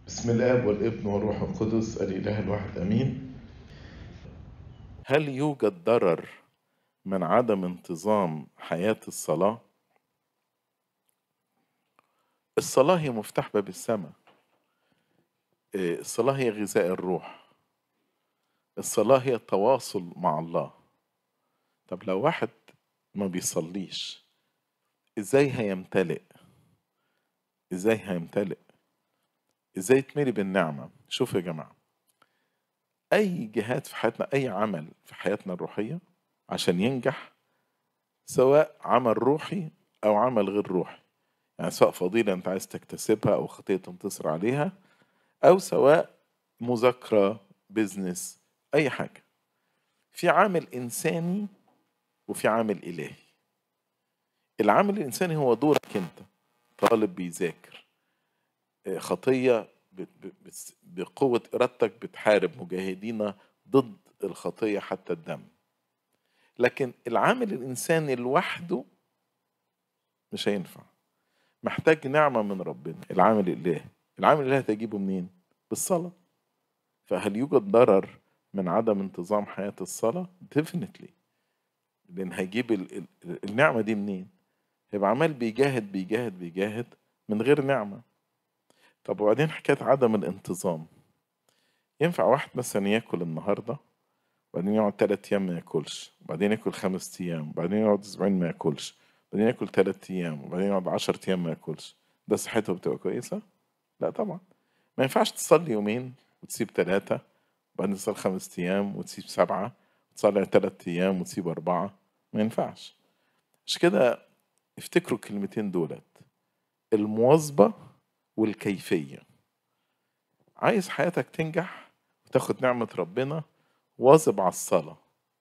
بسم الاب والابن والروح القدس الاله الواحد امين هل يوجد ضرر من عدم انتظام حياة الصلاة؟ الصلاة هي مفتاح باب السماء إيه، الصلاة هي غذاء الروح الصلاة هي التواصل مع الله طب لو واحد ما بيصليش ازاي هيمتلئ ازاي هيمتلئ ازاي يتملي بالنعمة شوفوا يا جماعة اي جهاد في حياتنا اي عمل في حياتنا الروحية عشان ينجح سواء عمل روحي او عمل غير روحي يعني سواء فضيلة انت عايز تكتسبها او خطية تنتصر عليها او سواء مذاكرة بيزنس اي حاجة في عامل انساني وفي عامل الهي العامل الانساني هو دورك انت طالب بيذاكر آه، خطية ب- ب- بس- بقوة إرادتك بتحارب مجاهدين ضد الخطية حتى الدم لكن العامل الإنساني لوحده مش هينفع محتاج نعمة من ربنا العامل الإلهي العامل الإلهي هتجيبه منين؟ بالصلاة فهل يوجد ضرر من عدم انتظام حياة الصلاة؟ definitely لأن هيجيب ال- ال- النعمة دي منين؟ هيبقى عمال بيجاهد بيجاهد بيجاهد من غير نعمة طب وبعدين حكاية عدم الانتظام ينفع واحد مثلا ياكل النهاردة وبعدين يقعد تلات أيام ما ياكلش وبعدين ياكل خمس أيام وبعدين يقعد أسبوعين ما ياكلش وبعدين ياكل تلات أيام وبعدين يقعد عشر أيام ما ياكلش ده صحته بتبقى كويسة؟ لا طبعا ما ينفعش تصلي يومين وتسيب ثلاثة وبعدين تصلي خمس أيام وتسيب سبعة وتصلي تلات أيام وتسيب أربعة ما ينفعش مش كده افتكروا الكلمتين دولت المواظبة والكيفية عايز حياتك تنجح وتاخد نعمة ربنا واظب على الصلاة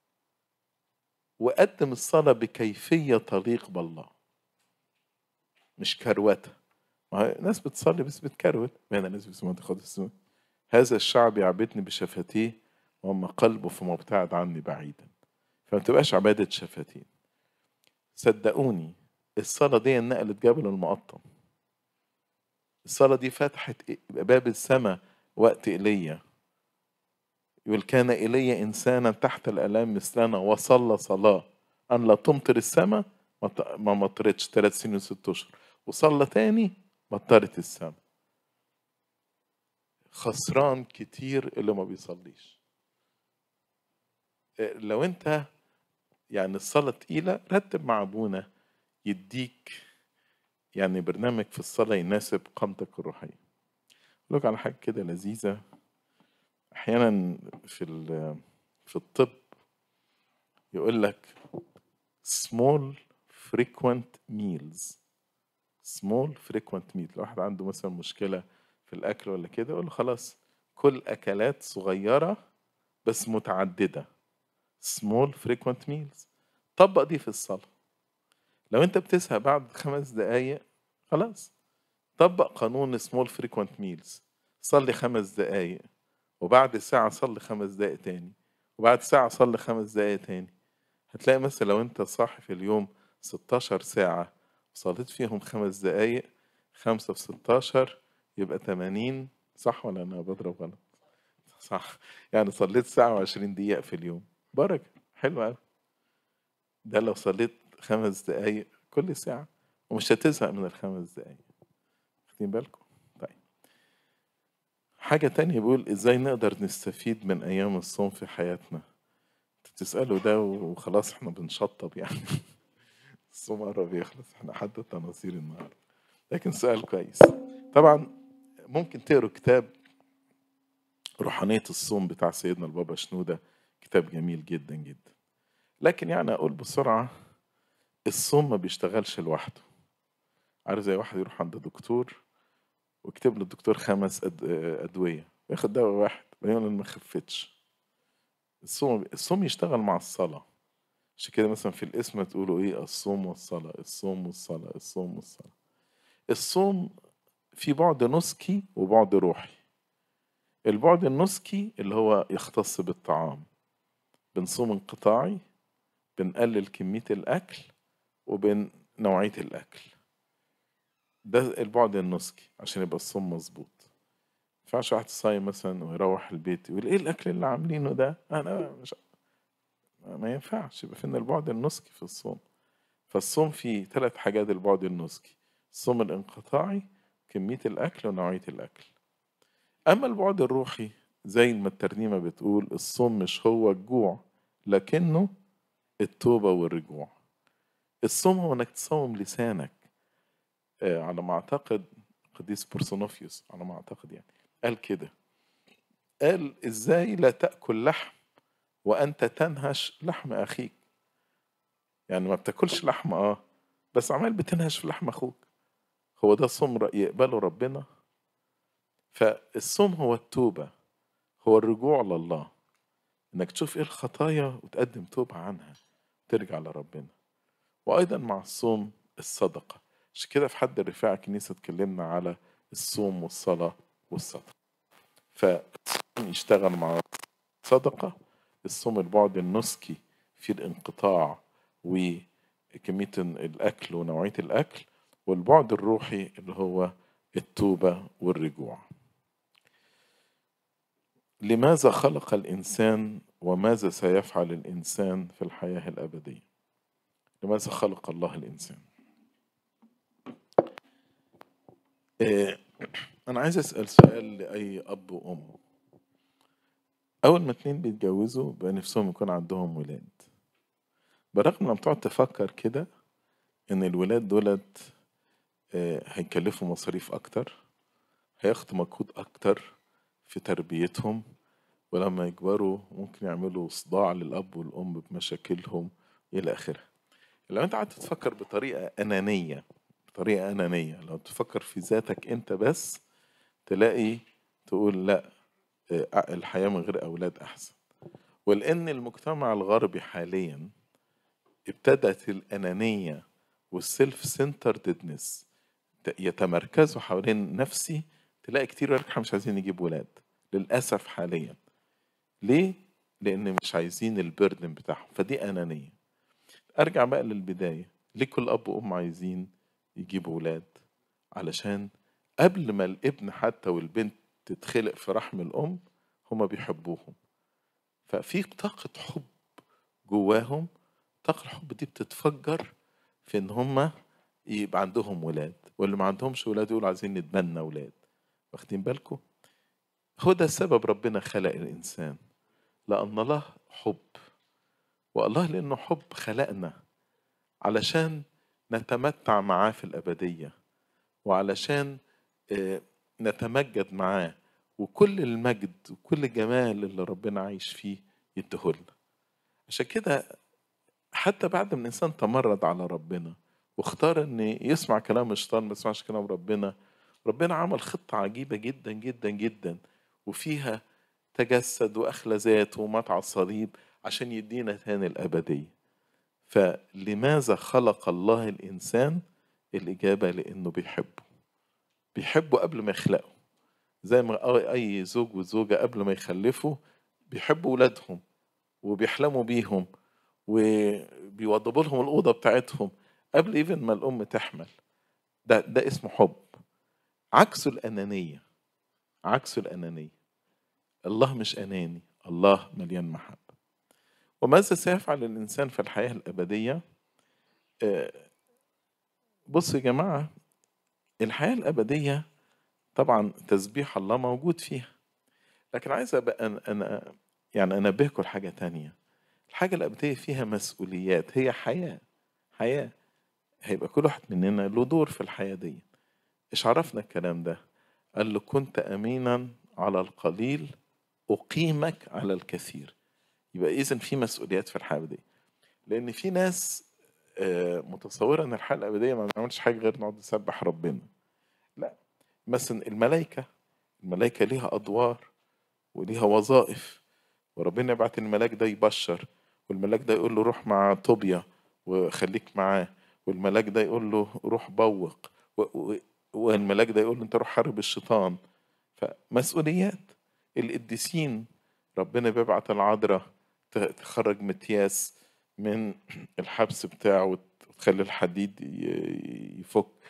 وقدم الصلاة بكيفية تليق بالله مش كروتة ما هي ناس بتصلي بس بتكروت ما هنا ناس بيسموها تاخد السماء هذا الشعب يعبدني بشفتيه وأما قلبه فما ابتعد عني بعيدا فما تبقاش عبادة شفتين صدقوني الصلاة دي نقلت جبل المقطم الصلاة دي فتحت باب السماء وقت إيليا يقول كان إيليا إنسانا تحت الآلام مثلنا وصلى صلاة أن لا تمطر السماء ما ت- ما مطرتش ثلاث سنين وست أشهر وصلى تاني مطرت السماء خسران كتير اللي ما بيصليش إيه، لو انت يعني الصلاة تقيلة رتب مع أبونا يديك يعني برنامج في الصلاة يناسب قامتك الروحية أقول لك على حاجة كده لذيذة أحيانا في ال- في الطب يقول لك small frequent meals small frequent meals لو واحد عنده مثلا مشكلة في الأكل ولا كده يقول له خلاص كل أكلات صغيرة بس متعددة small frequent meals طبق دي في الصلاة لو انت بتسهى بعد خمس دقايق خلاص طبق قانون small frequent meals صلي خمس دقايق وبعد ساعة صلي خمس دقايق تاني وبعد ساعة صلي خمس دقايق تاني هتلاقي مثلا لو انت صاحي في اليوم 16 ساعة صليت فيهم خمس دقايق خمسة في 16 يبقى 80 صح ولا أنا بضرب غلط؟ صح يعني صليت ساعة وعشرين دقيقة في اليوم بركة حلو أوي ده لو صليت خمس دقايق كل ساعة ومش هتزهق من الخمس دقايق واخدين بالكم؟ طيب حاجة تانية بيقول ازاي نقدر نستفيد من أيام الصوم في حياتنا تسألوا ده وخلاص احنا بنشطب يعني الصوم قرب يخلص احنا حد التناصير النهارده لكن سؤال كويس طبعا ممكن تقروا كتاب روحانية الصوم بتاع سيدنا البابا شنودة كتاب جميل جدا جدا لكن يعني أقول بسرعة الصوم ما بيشتغلش لوحده عارف زي واحد يروح عند دكتور ويكتب له الدكتور خمس أد... أدوية وياخد دواء واحد بعدين يقول له ما خفتش الصوم الصوم يشتغل مع الصلاة عشان كده مثلا في الاسم تقولوا ايه الصوم والصلاة الصوم والصلاة الصوم والصلاة الصوم في بعد نسكي وبعد روحي البعد النسكي اللي هو يختص بالطعام بنصوم انقطاعي بنقلل كمية الأكل وبين نوعية الأكل ده البعد النسكي عشان يبقى الصوم مظبوط ينفعش واحد صايم مثلا ويروح البيت يقول ايه الاكل اللي عاملينه ده انا مش ما ينفعش يبقى فين البعد النسكي في الصوم فالصوم فيه ثلاث حاجات البعد النسكي الصوم الانقطاعي كمية الأكل ونوعية الأكل أما البعد الروحي زي ما الترنيمة بتقول الصوم مش هو الجوع لكنه التوبة والرجوع الصوم هو انك تصوم لسانك آه على ما اعتقد قديس بورسونوفيوس على ما اعتقد يعني قال كده قال ازاي لا تاكل لحم وانت تنهش لحم اخيك يعني ما بتاكلش لحم اه بس عمال بتنهش في لحم اخوك هو ده صوم يقبله ربنا فالصوم هو التوبه هو الرجوع لله انك تشوف ايه الخطايا وتقدم توبه عنها ترجع لربنا وايضا مع الصوم الصدقه عشان كده في حد الرفاع كنيسه اتكلمنا على الصوم والصلاه والصدقه فالصوم يشتغل مع صدقه الصوم البعد النسكي في الانقطاع وكميه الاكل ونوعيه الاكل والبعد الروحي اللي هو التوبه والرجوع لماذا خلق الانسان وماذا سيفعل الانسان في الحياه الابديه لماذا خلق الله الانسان إيه انا عايز اسال سؤال لاي اب وام اول ما اتنين بيتجوزوا بقى نفسهم يكون عندهم ولاد برغم لما تقعد تفكر كده ان الولاد دولت إيه هيكلفوا مصاريف اكتر هياخدوا مجهود اكتر في تربيتهم ولما يكبروا ممكن يعملوا صداع للاب والام بمشاكلهم الى اخره لو انت قعدت تفكر بطريقه انانيه بطريقه انانيه لو تفكر في ذاتك انت بس تلاقي تقول لا الحياه من غير اولاد احسن ولان المجتمع الغربي حاليا ابتدت الانانيه والسيلف سنتردنس يتمركزوا حوالين نفسي تلاقي كتير يقول احنا مش عايزين نجيب ولاد للاسف حاليا ليه لان مش عايزين البردن بتاعهم فدي انانيه ارجع بقى للبدايه ليه كل اب وام عايزين يجيبوا ولاد علشان قبل ما الابن حتى والبنت تتخلق في رحم الام هما بيحبوهم ففي طاقة حب جواهم طاقة الحب دي بتتفجر في ان هما يبقى عندهم ولاد واللي ما عندهمش ولاد يقولوا عايزين نتبنى ولاد واخدين بالكم هو ده السبب ربنا خلق الانسان لان الله حب والله لأنه حب خلقنا علشان نتمتع معاه في الأبدية وعلشان نتمجد معاه وكل المجد وكل الجمال اللي ربنا عايش فيه يديهولنا عشان كده حتى بعد ما الإنسان تمرد على ربنا واختار إن يسمع كلام الشيطان ما يسمعش كلام ربنا ربنا عمل خطة عجيبة جدا جدا جدا وفيها تجسد وأخلى ذات ومات على الصليب عشان يدينا تاني الأبدية فلماذا خلق الله الإنسان الإجابة لأنه بيحبه بيحبه قبل ما يخلقه زي ما أي زوج وزوجة قبل ما يخلفوا بيحبوا ولادهم وبيحلموا بيهم وبيوضبوا لهم الأوضة بتاعتهم قبل إيفن ما الأم تحمل ده ده اسمه حب عكسه الأنانية عكسه الأنانية الله مش أناني الله مليان محبة وماذا سيفعل الإنسان في الحياة الأبدية بصوا يا جماعة الحياة الأبدية طبعا تسبيح الله موجود فيها لكن عايز أبقى أنا يعني أنبهكم لحاجة تانية الحاجة الأبدية فيها مسؤوليات هي حياة حياة هيبقى كل واحد مننا له دور في الحياة دي إيش عرفنا الكلام ده قال له كنت أمينا على القليل أقيمك على الكثير يبقى إذا في مسؤوليات في الحياة الأبدية لأن في ناس متصورة إن الحياة الأبدية ما بنعملش حاجة غير نقعد نسبح ربنا لا مثلا الملائكة الملائكة ليها أدوار وليها وظائف وربنا يبعت الملاك ده يبشر والملاك ده يقول له روح مع طوبيا وخليك معاه والملاك ده يقول له روح بوق والملاك ده يقول له انت روح حارب الشيطان فمسؤوليات القديسين ربنا بيبعت العذراء تخرج متياس من الحبس بتاعه وتخلي الحديد يفك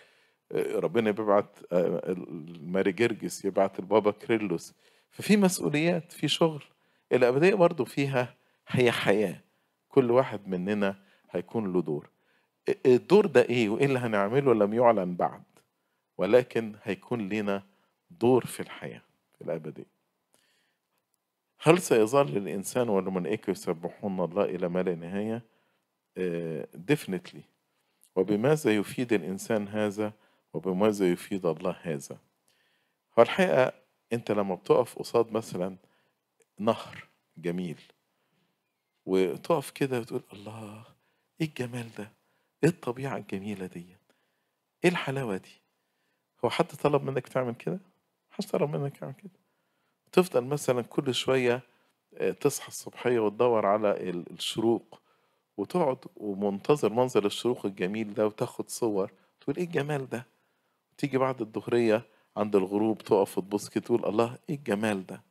ربنا بيبعت الماري جرجس يبعت البابا كريلوس ففي مسؤوليات في شغل الأبدية برضو فيها هي حياة كل واحد مننا هيكون له دور الدور ده ايه وايه اللي هنعمله لم يعلن بعد ولكن هيكون لنا دور في الحياة في الأبدية هل سيظل الإنسان والملائكة يسبحون الله إلى ما لا نهاية؟ definitely وبماذا يفيد الإنسان هذا وبماذا يفيد الله هذا هو الحقيقة أنت لما بتقف قصاد مثلا نهر جميل وتقف كده وتقول الله ايه الجمال ده ايه الطبيعة الجميلة دي ايه الحلاوة دي هو حد طلب منك تعمل كده حد طلب منك تعمل كده تفضل مثلا كل شوية تصحى الصبحية وتدور على الشروق وتقعد ومنتظر منظر الشروق الجميل ده وتاخد صور تقول ايه الجمال ده تيجي بعد الظهرية عند الغروب تقف وتبص كده تقول الله ايه الجمال ده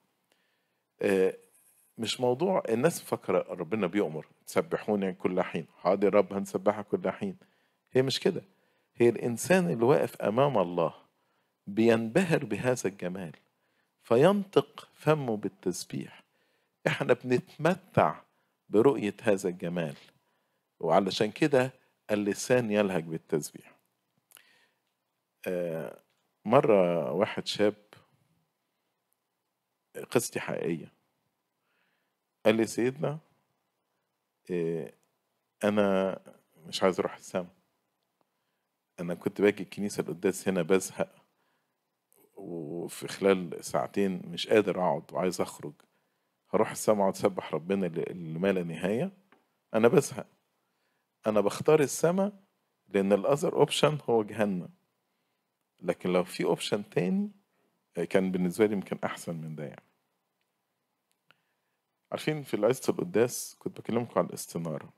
مش موضوع الناس فاكرة ربنا بيؤمر تسبحوني كل حين حاضر رب هنسبحك كل حين هي مش كده هي الإنسان اللي واقف أمام الله بينبهر بهذا الجمال فينطق فمه بالتسبيح احنا بنتمتع برؤية هذا الجمال وعلشان كده اللسان يلهج بالتسبيح آه مرة واحد شاب قصتي حقيقية قال لي سيدنا إيه أنا مش عايز أروح السما أنا كنت باجي الكنيسة القداس هنا بزهق وفي خلال ساعتين مش قادر أقعد وعايز أخرج هروح السما أقعد أسبح ربنا اللي ما لا نهاية أنا بزهق أنا بختار السما لأن الأذر أوبشن هو جهنم لكن لو في أوبشن تاني كان بالنسبة لي يمكن أحسن من ده يعني عارفين في العزة القداس كنت بكلمكم عن الاستنارة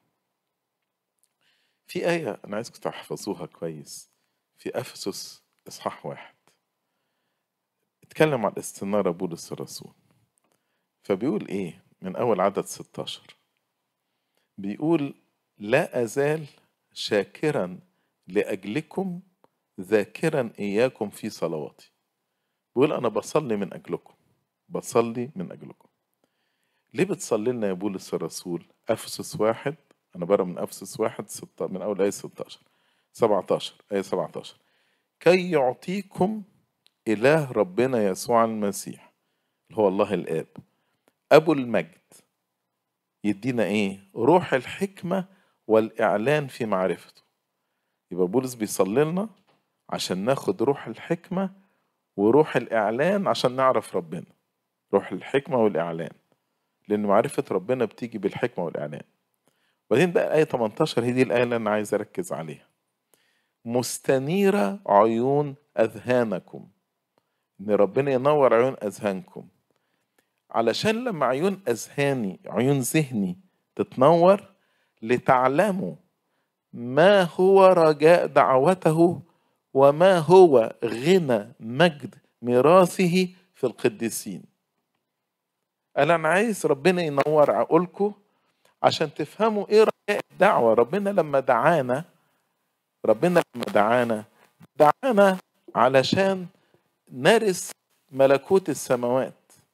في آية أنا عايزكم تحفظوها كويس في أفسس إصحاح واحد اتكلم عن الاستنارة بولس الرسول فبيقول إيه من أول عدد 16 بيقول لا أزال شاكرا لأجلكم ذاكرا إياكم في صلواتي بيقول أنا بصلي من أجلكم بصلي من أجلكم ليه بتصلي لنا يا بولس الرسول أفسس واحد أنا بقرا من أفسس واحد ستة من أول آية 16 17 آية 17 كي يعطيكم إله ربنا يسوع المسيح اللي هو الله الآب أبو المجد يدينا إيه؟ روح الحكمة والإعلان في معرفته يبقى بولس بيصلي لنا عشان ناخد روح الحكمة وروح الإعلان عشان نعرف ربنا روح الحكمة والإعلان لأن معرفة ربنا بتيجي بالحكمة والإعلان وبعدين بقى آية 18 هي دي الآية اللي أنا عايز أركز عليها مستنيرة عيون أذهانكم إن ربنا ينور عيون أذهانكم علشان لما عيون أذهاني عيون ذهني تتنور لتعلموا ما هو رجاء دعوته وما هو غنى مجد ميراثه في القديسين قال انا عايز ربنا ينور عقولكم عشان تفهموا ايه رجاء الدعوه ربنا لما دعانا ربنا لما دعانا دعانا علشان نرث ملكوت السماوات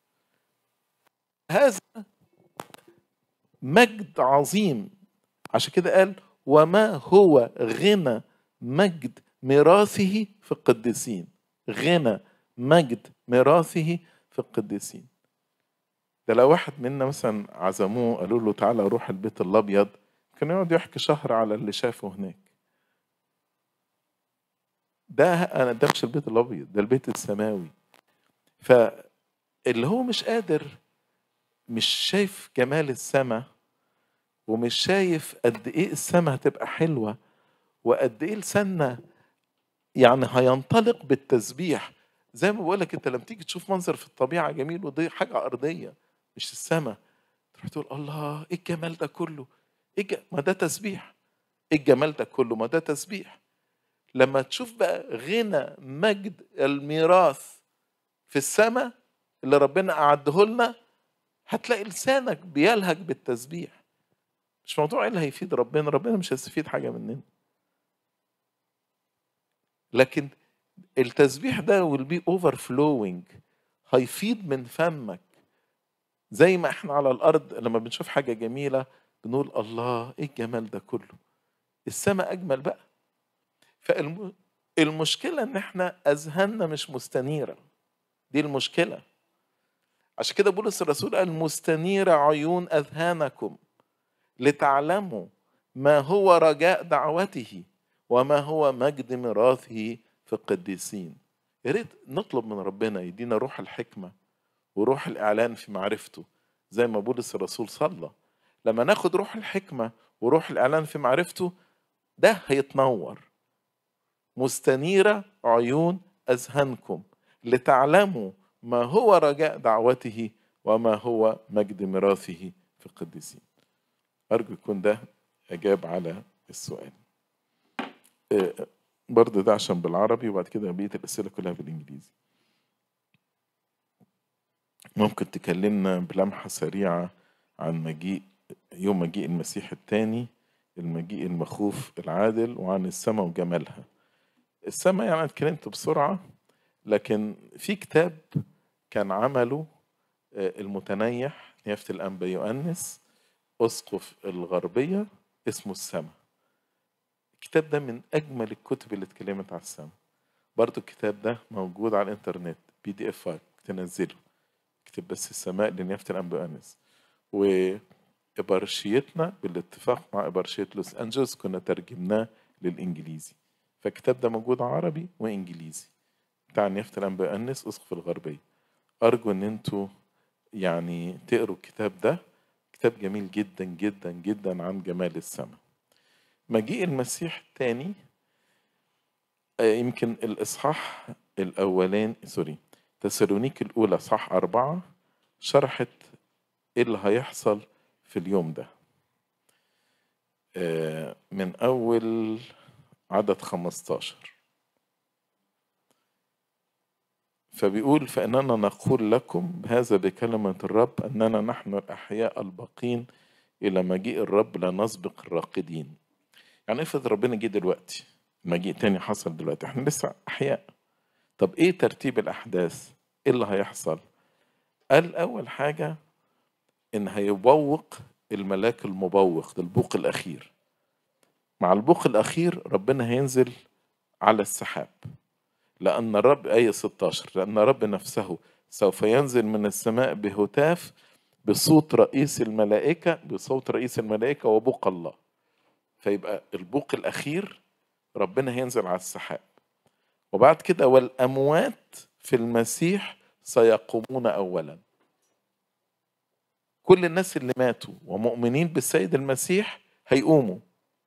هذا مجد عظيم عشان كده قال وما هو غنى مجد ميراثه في القديسين غنى مجد ميراثه في القديسين ده لو واحد منا مثلا عزموه قالوا له تعالى روح البيت الابيض كان يقعد يحكي شهر على اللي شافه هناك ده انا ده مش البيت الابيض ده البيت السماوي فاللي هو مش قادر مش شايف جمال السماء ومش شايف قد ايه السماء هتبقى حلوه وقد ايه لساننا يعني هينطلق بالتسبيح زي ما بقول لك انت لما تيجي تشوف منظر في الطبيعه جميل ودي حاجه ارضيه مش السماء تروح تقول الله ايه الجمال ده كله ايه ما ده تسبيح ايه الجمال ده كله ما ده تسبيح لما تشوف بقى غنى مجد الميراث في السماء اللي ربنا أعده لنا هتلاقي لسانك بيلهج بالتسبيح مش موضوع ايه اللي هيفيد ربنا ربنا مش هيستفيد حاجة مننا لكن التسبيح ده will be overflowing هيفيض من فمك زي ما احنا على الارض لما بنشوف حاجه جميله بنقول الله ايه الجمال ده كله السماء اجمل بقى فالمشكله ان احنا اذهاننا مش مستنيره دي المشكله عشان كده بولس الرسول قال مستنيره عيون اذهانكم لتعلموا ما هو رجاء دعوته وما هو مجد ميراثه في القديسين يا ريت نطلب من ربنا يدينا روح الحكمه وروح الاعلان في معرفته زي ما بولس الرسول صلى لما ناخد روح الحكمه وروح الاعلان في معرفته ده هيتنور مستنيره عيون اذهانكم لتعلموا ما هو رجاء دعوته وما هو مجد ميراثه في القديسين أرجو يكون ده أجاب على السؤال برضه ده عشان بالعربي وبعد كده بقية الأسئلة كلها بالإنجليزي ممكن تكلمنا بلمحة سريعة عن مجيء يوم مجيء المسيح الثاني المجيء المخوف العادل وعن السماء وجمالها السماء يعني أنا اتكلمت بسرعة لكن في كتاب كان عمله المتنيح نيافة الأنبا يؤنس أسقف الغربية اسمه السماء الكتاب ده من أجمل الكتب اللي اتكلمت على السماء برضو الكتاب ده موجود على الإنترنت بي دي إف فايل تنزله اكتب بس السماء لنيافة الأنبا يؤنس وإبرشيتنا بالاتفاق مع إبرشية لوس أنجلوس كنا ترجمناه للإنجليزي فالكتاب ده موجود عربي وإنجليزي بتاع نيافة الأنبا يؤنس أسقف الغربية أرجو إن أنتوا يعني تقروا الكتاب ده كتاب جميل جدا جدا جدا عن جمال السماء مجيء المسيح الثاني يمكن الإصحاح الأولاني سوري تسالونيك الأولى صح أربعة شرحت إيه اللي هيحصل في اليوم ده من أول عدد 15 فبيقول فإننا نقول لكم هذا بكلمة الرب أننا نحن الأحياء الباقين إلى مجيء الرب لا نسبق الراقدين يعني افرض ربنا جه دلوقتي مجيء تاني حصل دلوقتي احنا لسه أحياء طب ايه ترتيب الأحداث ايه اللي هيحصل قال أول حاجة إن هيبوق الملاك المبوق ده البوق الأخير مع البوق الأخير ربنا هينزل على السحاب لأن الرب آية 16 لأن الرب نفسه سوف ينزل من السماء بهتاف بصوت رئيس الملائكة بصوت رئيس الملائكة وبوق الله فيبقى البوق الأخير ربنا هينزل على السحاب وبعد كده والأموات في المسيح سيقومون أولا كل الناس اللي ماتوا ومؤمنين بالسيد المسيح هيقوموا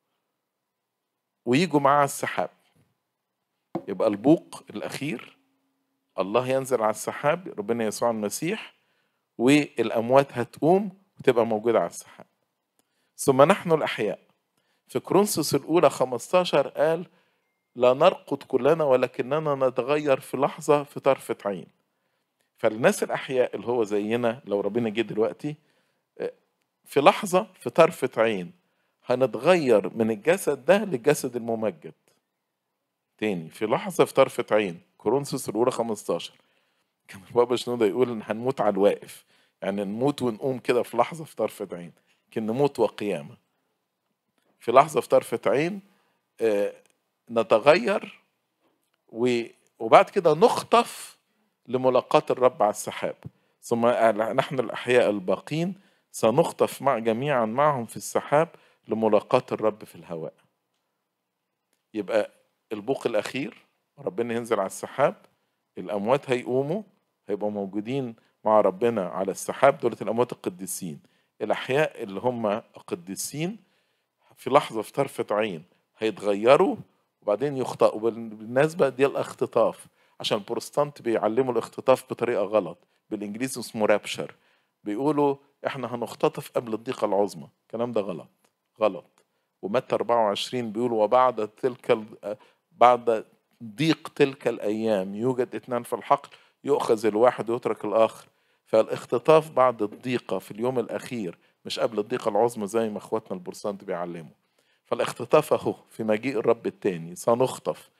ويجوا معاه السحاب يبقى البوق الأخير الله ينزل على السحاب ربنا يسوع المسيح والأموات هتقوم وتبقى موجودة على السحاب ثم نحن الأحياء في كرونسوس الأولى 15 قال لا نرقد كلنا ولكننا نتغير في لحظة في طرفة عين فالناس الأحياء اللي هو زينا لو ربنا جه دلوقتي في لحظة في طرفة عين هنتغير من الجسد ده للجسد الممجد تاني في لحظة في طرفة عين كورنثوس الأولى 15 كان بابا شنودة يقول إن هنموت على الواقف يعني نموت ونقوم كده في لحظة في طرفة عين لكن نموت وقيامة في لحظة في طرفة عين آه نتغير وبعد كده نخطف لملاقاة الرب على السحاب ثم نحن الأحياء الباقين سنخطف مع جميعا معهم في السحاب لملاقاة الرب في الهواء يبقى البوق الأخير ربنا ينزل على السحاب الأموات هيقوموا هيبقوا موجودين مع ربنا على السحاب دولة الأموات القديسين الأحياء اللي هم قديسين في لحظة في طرفة عين هيتغيروا وبعدين يخطئوا بالنسبة دي الاختطاف عشان البروتستانت بيعلموا الاختطاف بطريقة غلط بالإنجليزي اسمه رابشر بيقولوا احنا هنختطف قبل الضيقة العظمى الكلام ده غلط غلط ومتى 24 بيقول وبعد تلك ال... بعد ضيق تلك الأيام يوجد اثنان في الحقل يؤخذ الواحد ويترك الآخر فالاختطاف بعد الضيقة في اليوم الأخير مش قبل الضيقة العظمى زي ما اخواتنا البرسنت بيعلموا فالاختطاف اهو في مجيء الرب التاني سنخطف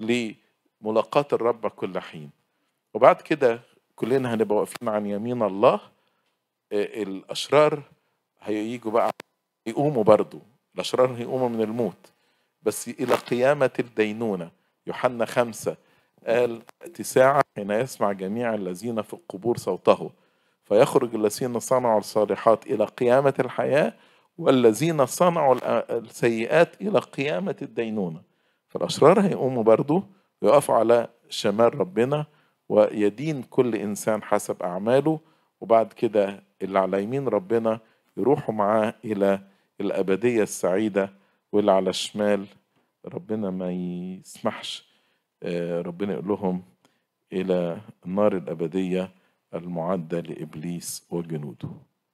لملاقاة الرب كل حين وبعد كده كلنا هنبقى واقفين عن يمين الله آه، الأشرار هييجوا بقى يقوموا برضو الأشرار هيقوموا من الموت بس إلى قيامة الدينونة يوحنا خمسة قال تأتي ساعة حين يسمع جميع الذين في القبور صوته فيخرج الذين صنعوا الصالحات إلى قيامة الحياة والذين صنعوا الأ- السيئات إلى قيامة الدينونة فالأشرار هيقوموا برضو ويقفوا على شمال ربنا ويدين كل إنسان حسب أعماله وبعد كده اللي على يمين ربنا يروحوا معاه إلى الأبدية السعيدة واللي على الشمال ربنا ما يسمحش آه، ربنا يقول لهم إلى النار الأبدية المعدة لإبليس وجنوده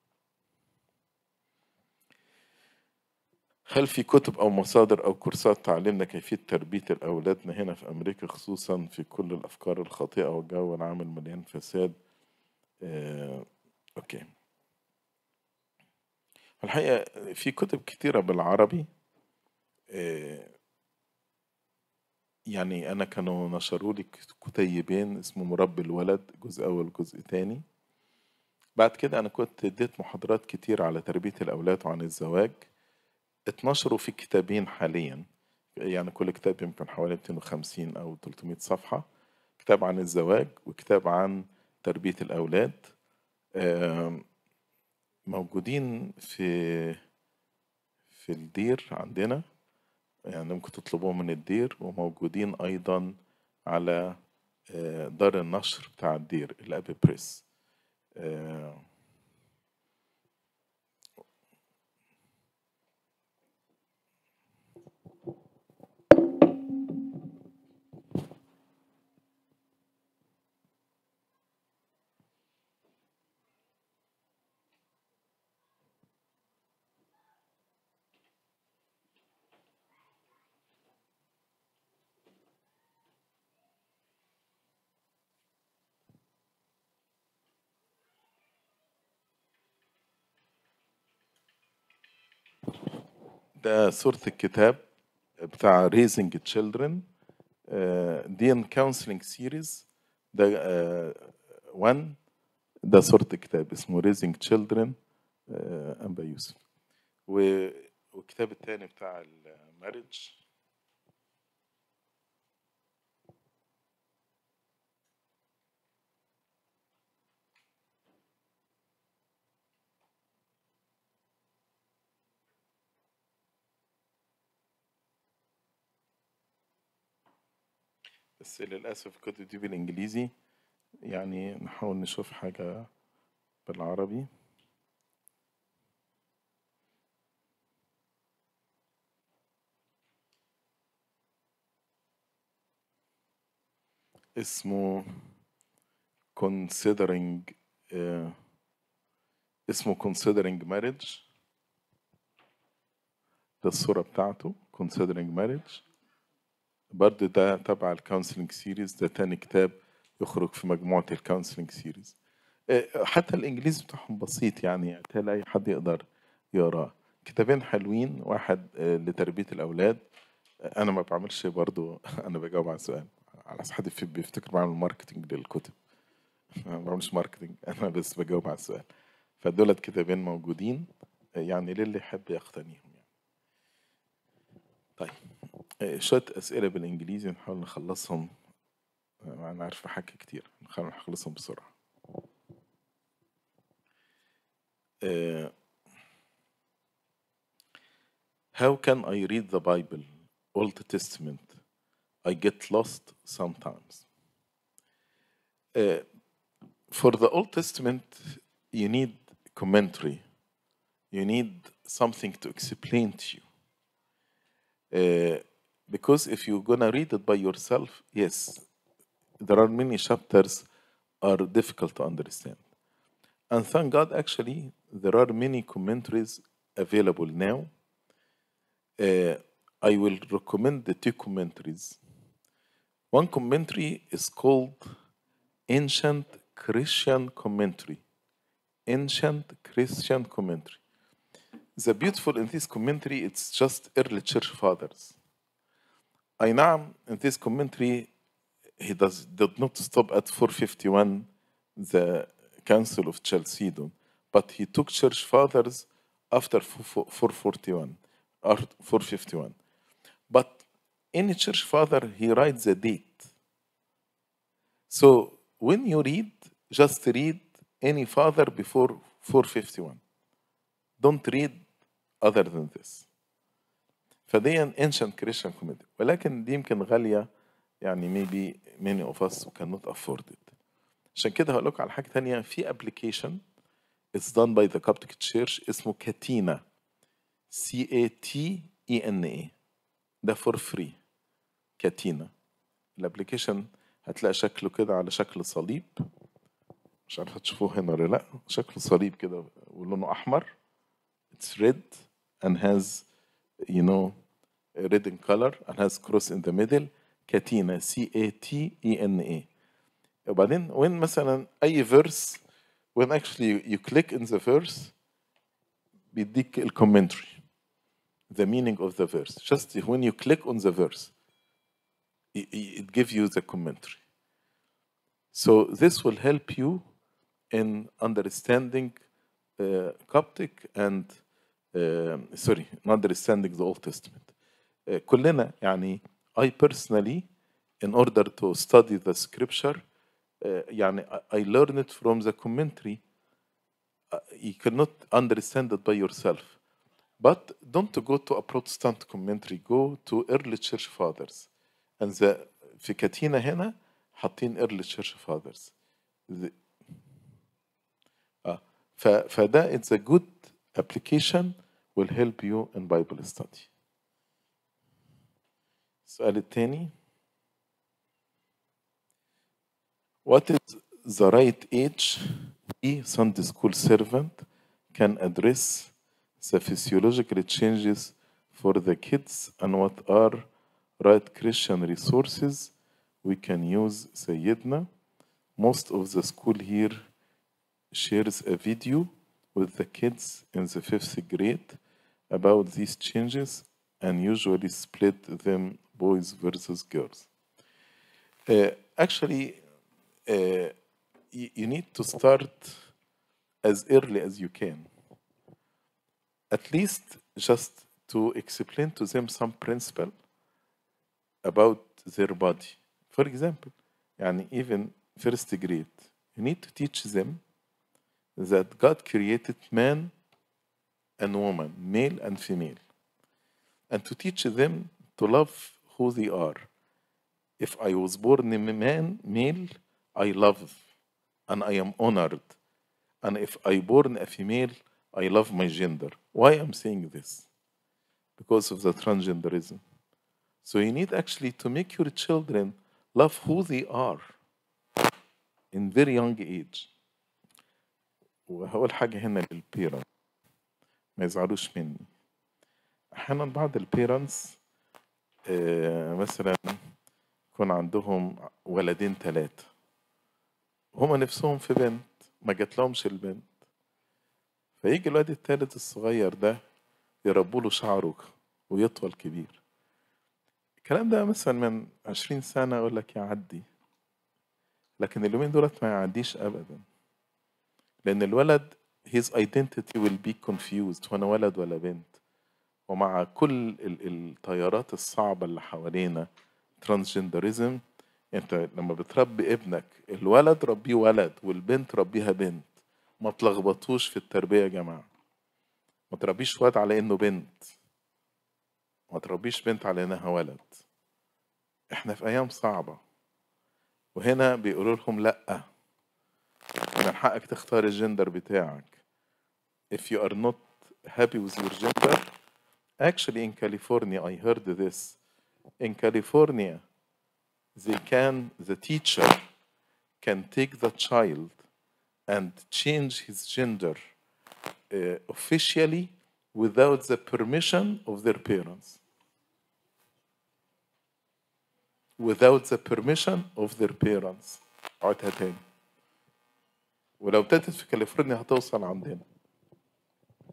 هل في كتب أو مصادر أو كورسات تعلمنا كيفية تربية أولادنا هنا في أمريكا خصوصا في كل الأفكار الخاطئة والجو العام المليان فساد آه، أوكي الحقيقة في كتب كتيرة بالعربي آه، يعني أنا كانوا نشروا لي كتيبين اسمه مربي الولد جزء أول جزء تاني بعد كده أنا كنت اديت محاضرات كتير على تربية الأولاد وعن الزواج اتنشروا في كتابين حاليا يعني كل كتاب يمكن حوالي 250 أو 300 صفحة كتاب عن الزواج وكتاب عن تربية الأولاد آم، موجودين في في الدير عندنا يعني ممكن تطلبوهم من الدير وموجودين أيضا على آه، دار النشر بتاع الدير الأبي بريس آه، ده صورة الكتاب بتاع Raising Children آه، دي Counseling Series ده آه، one ده صورة الكتاب اسمه Raising Children آه، أنبا يوسف و- والكتاب التاني بتاع المارج بس للأسف الكتب دي بالإنجليزي يعني نحاول نشوف حاجة بالعربي اسمه considering آه، اسمه considering marriage ده الصورة بتاعته considering marriage برضه ده تبع الكونسلنج سيريز ده تاني كتاب يخرج في مجموعة الكونسلنج سيريز حتى الإنجليزي بتاعهم بسيط يعني تلاقي أي حد يقدر يقراه كتابين حلوين واحد آه، لتربية الأولاد آه، أنا ما بعملش برضه أنا بجاوب على السؤال على أساس حد في- بيفتكر بعمل ماركتنج للكتب أنا ما بعملش ماركتنج أنا بس بجاوب على السؤال فدولت كتابين موجودين آه، يعني للي يحب يقتنيهم يعني طيب آه، شوية أسئلة بالإنجليزي نحاول نخلصهم آه، أنا عارف حكي كتير نحاول نخلصهم بسرعة آه، How can I read the Bible, Old Testament? I get lost sometimes. Uh, for the Old Testament, you need commentary. You need something to explain to you. Uh, because if you're gonna read it by yourself, yes, there are many chapters are difficult to understand. And thank God, actually, there are many commentaries available now. Uh, I will recommend the two commentaries. One commentary is called Ancient Christian Commentary. Ancient Christian Commentary. The beautiful in this commentary, it's just early church fathers. أي نعم in this commentary he does did not stop at 451 the Council of Chalcedon but he took church fathers after 441 or 451 but any church father he writes the date so when you read just read any father before 451 don't read other than this فدي ancient Christian comedy ولكن دي يمكن غالية يعني maybe many of us cannot afford it عشان كده هقول لكم على حاجة تانية في application it's done by the Coptic Church اسمه كاتينا C A T E N A ده for free كاتينا الابلكيشن هتلاقي شكله كده على شكل صليب مش عارف هتشوفوه هنا ولا لا شكله صليب كده ولونه احمر it's red and has you know red in color and has cross in the middle كاتينا C A T E N A وبعدين وين مثلا اي verse when actually you click in the verse بيديك الكومنتري the meaning of the verse just when you click on the verse it, it gives you the commentary so this will help you in understanding uh, Coptic and uh, sorry understanding the Old Testament uh, كلنا يعني I personally in order to study the scripture uh, يعني I learn it from the commentary uh, you cannot understand it by yourself but don't go to a Protestant commentary go to early church fathers and the في كاتينا هنا حاطين early church fathers the, آه ف, فده it's a good application will help you in Bible study السؤال الثاني What is the right age a Sunday school servant can address the physiological changes for the kids and what are right Christian resources we can use Sayyidna. Most of the school here shares a video with the kids in the fifth grade about these changes and usually split them boys versus girls. Uh, actually, uh, you, you need to start as early as you can. At least just to explain to them some principle about their body. For example, يعني even first grade, you need to teach them that God created man and woman, male and female, and to teach them to love who they are. If I was born a man, male, I love and I am honored. And if I born a female, I love my gender. Why I'm saying this? Because of the transgenderism. So you need actually to make your children love who they are in very young age. وهقول حاجة هنا للبيرنت ما يزعلوش مني أحيانا بعض البيرنتس مثلا يكون عندهم ولدين ثلاثة هما نفسهم في بنت ما جات لهمش البنت فيجي الواد الثالث الصغير ده يربوا له شعره ويطول كبير الكلام ده مثلا من عشرين سنة أقول لك يعدي لكن اليومين دولت ما يعديش أبدا لأن الولد his identity will be confused هو أنا ولد ولا بنت ومع كل التيارات الصعبة اللي حوالينا ترانسجندرزم انت لما بتربي ابنك الولد ربيه ولد والبنت ربيها بنت ما تلخبطوش في التربية يا جماعة ما تربيش واد على انه بنت ما تربيش بنت على انها ولد احنا في ايام صعبة وهنا بيقولوا لهم لأ من حقك تختار الجندر بتاعك if you are not happy with your gender actually in California I heard this in California they can the teacher can take the child and change his gender uh, officially without the permission of their parents without the permission of their parents عدها تاني ولو ابتدت في كاليفورنيا هتوصل عندنا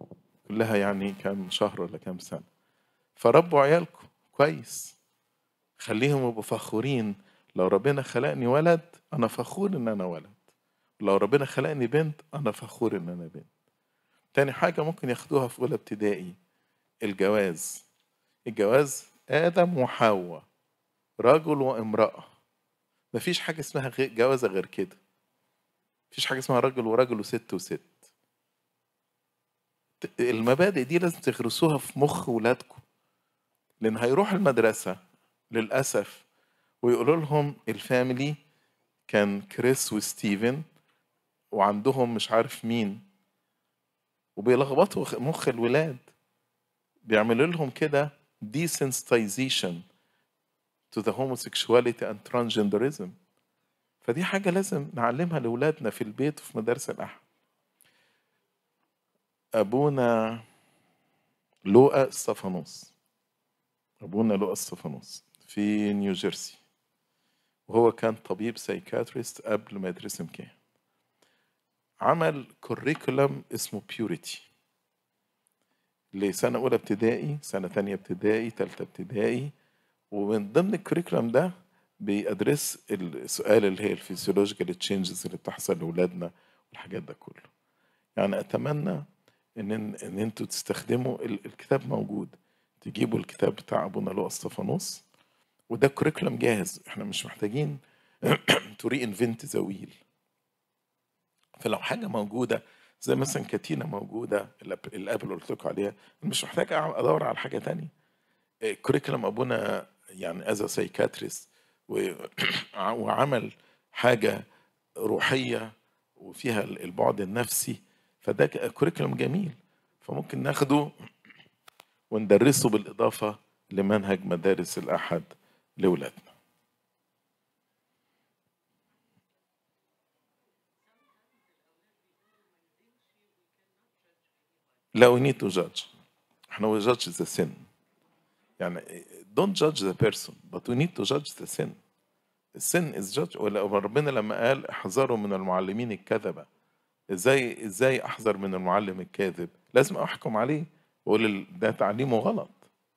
كلها يعني كام شهر ولا كام سنة فربوا عيالكم كويس خليهم يبقوا فخورين لو ربنا خلقني ولد انا فخور ان انا ولد لو ربنا خلقني بنت انا فخور ان انا بنت تاني حاجة ممكن ياخدوها في أولى ابتدائي الجواز الجواز آدم وحواء رجل وامرأة مفيش حاجة اسمها غير جوازة غير كده مفيش حاجة اسمها راجل وراجل وست وست المبادئ دي لازم تغرسوها في مخ ولادكم لأن هيروح المدرسة للأسف ويقولوا لهم الفاميلي كان كريس وستيفن وعندهم مش عارف مين وبيلخبطوا مخ الولاد بيعملوا لهم كده desensitization to the homosexuality and transgenderism فدي حاجة لازم نعلمها لأولادنا في البيت وفي مدارس الأحد أبونا لوقا الصفانوس أبونا لوقا الصفانوس في نيوجيرسي وهو كان طبيب سايكاتريست قبل ما يدرس كان عمل كوريكولم اسمه بيوريتي لسنة أولى ابتدائي سنة تانية ابتدائي تالتة ابتدائي ومن ضمن الكوريكولم ده بيدرس السؤال اللي هي الفيسيولوجيكال تشينجز اللي بتحصل لأولادنا والحاجات ده كله يعني أتمنى إن إن أنتوا تستخدموا الكتاب موجود تجيبوا الكتاب بتاع أبونا لوقا استفانوس وده كوريكولم جاهز احنا مش محتاجين تو ري انفنت ذا ويل فلو حاجه موجوده زي مثلا كاتينا موجوده الاب اللي قلت لكم عليها مش محتاج ادور على حاجه تانية كوريكولم ابونا يعني از سايكاتريست وعمل حاجه روحيه وفيها البعد النفسي فده كوريكولم جميل فممكن ناخده وندرسه بالاضافه لمنهج مدارس الاحد لاولادنا لا we need to judge احنا we judge the sin يعني don't judge the person but we need to judge the sin السن is judge ولا ربنا لما قال احذروا من المعلمين الكذبة ازاي ازاي احذر من المعلم الكاذب لازم احكم عليه واقول ده تعليمه غلط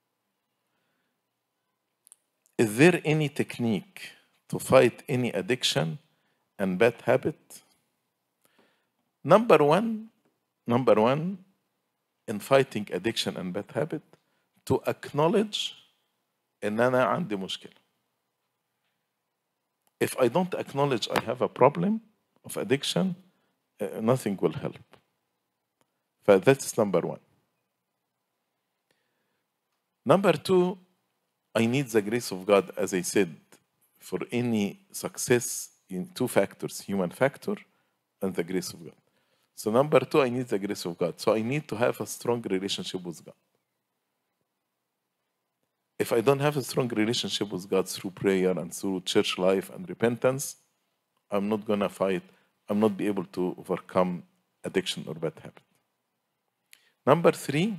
Is there any technique to fight any addiction and bad habit? Number one, number one, in fighting addiction and bad habit, to acknowledge ان انا عندي مشكلة. If I don't acknowledge I have a problem of addiction, uh, nothing will help. So that's number one. Number two, I need the grace of God, as I said, for any success in two factors human factor and the grace of God. So, number two, I need the grace of God. So, I need to have a strong relationship with God. If I don't have a strong relationship with God through prayer and through church life and repentance, I'm not going to fight, I'm not be able to overcome addiction or bad habit. Number three,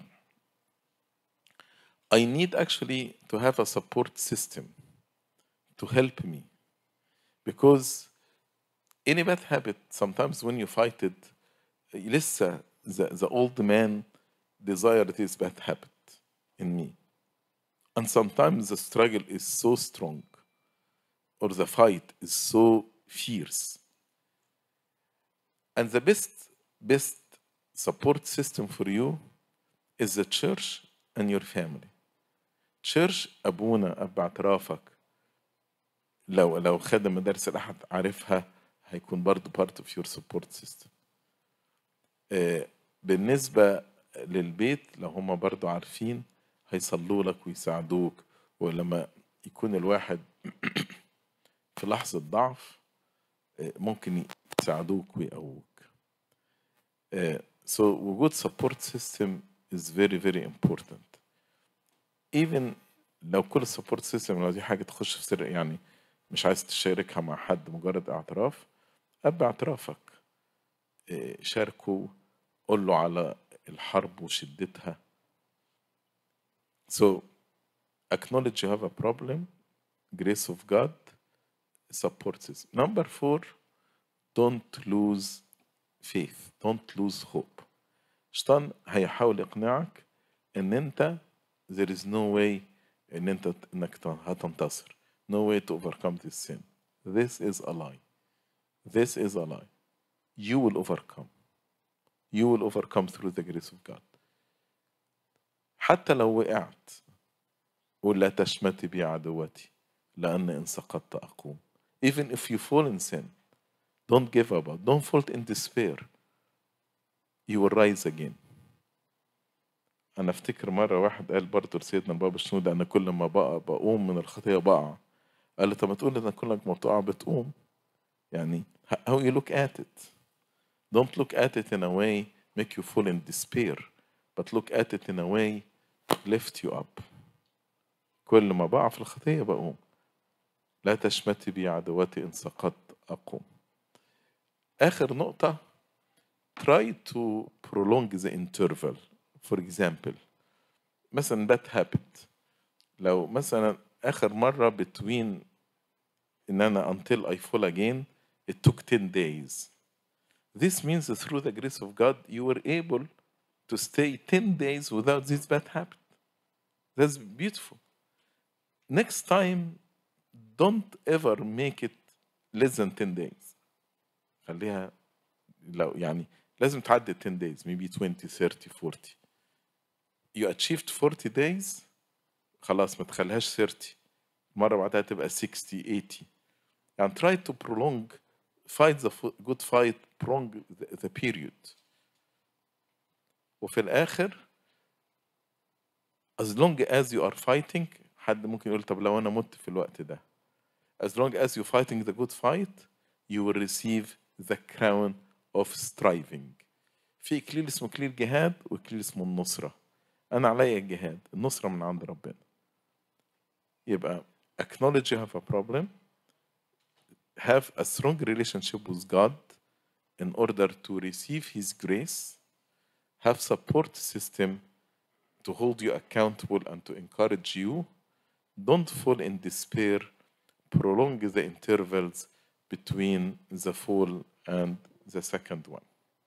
I need actually to have a support system to help me. Because any bad habit, sometimes when you fight it, لسه the, the old man desire this bad habit in me. And sometimes the struggle is so strong or the fight is so fierce. And the best, best support system for you is the church and your family. church ابونا اب اعترافك لو لو خدم مدارس الاحد عارفها هيكون برضو part of your support system آه، بالنسبة للبيت لو هما برضو عارفين هيصلوا لك ويساعدوك ولما يكون الواحد في لحظة ضعف آه، ممكن يساعدوك ويقووك آه، so وجود support system is very very important even لو كل السبورت سيستم لو دي حاجه تخش في سر يعني مش عايز تشاركها مع حد مجرد اعتراف اب اعترافك إيه، شاركه قول له على الحرب وشدتها so acknowledge you have a problem grace of God support system number four don't lose faith don't lose hope الشيطان هيحاول يقنعك ان انت there is no way ان انت انك هتنتصر no way to overcome this sin this is a lie this is a lie you will overcome you will overcome through the grace of God حتى لو وقعت قول لا تشمتي بي عدوتي لأن إن سقطت أقوم even if you fall in sin don't give up don't fall in despair you will rise again أنا أفتكر مرة واحد قال برضه لسيدنا البابا شنودة أنا كل ما بقى بقوم من الخطية بقع قال له طب ما تقول إن كل ما بتقع بتقوم يعني how you look at it don't look at it in a way make you fall in despair but look at it in a way lift you up كل ما بقع في الخطية بقوم لا تشمتي بي عدواتي إن سقطت أقوم آخر نقطة try to prolong the interval for example مثلا that happened لو مثلا آخر مرة between إن أنا until I fall again it took 10 days this means that through the grace of God you were able to stay 10 days without this bad habit that's beautiful next time don't ever make it less than 10 days خليها لو يعني لازم تعدي 10 days maybe 20 30 40 you achieved 40 days خلاص ما تخليهاش 30 مرة بعدها تبقى 60 80 يعني try to prolong fight the good fight prolong the, the period وفي الآخر as long as you are fighting حد ممكن يقول طب لو أنا مت في الوقت ده as long as you fighting the good fight you will receive the crown of striving في إكليل اسمه إكليل جهاد وإكليل اسمه النصرة أنا عليا الجهاد النصرة من عند ربنا يبقى acknowledge you have a problem have a strong relationship with God in order to receive His grace have support system to hold you accountable and to encourage you don't fall in despair prolong the intervals between the fall and the second one.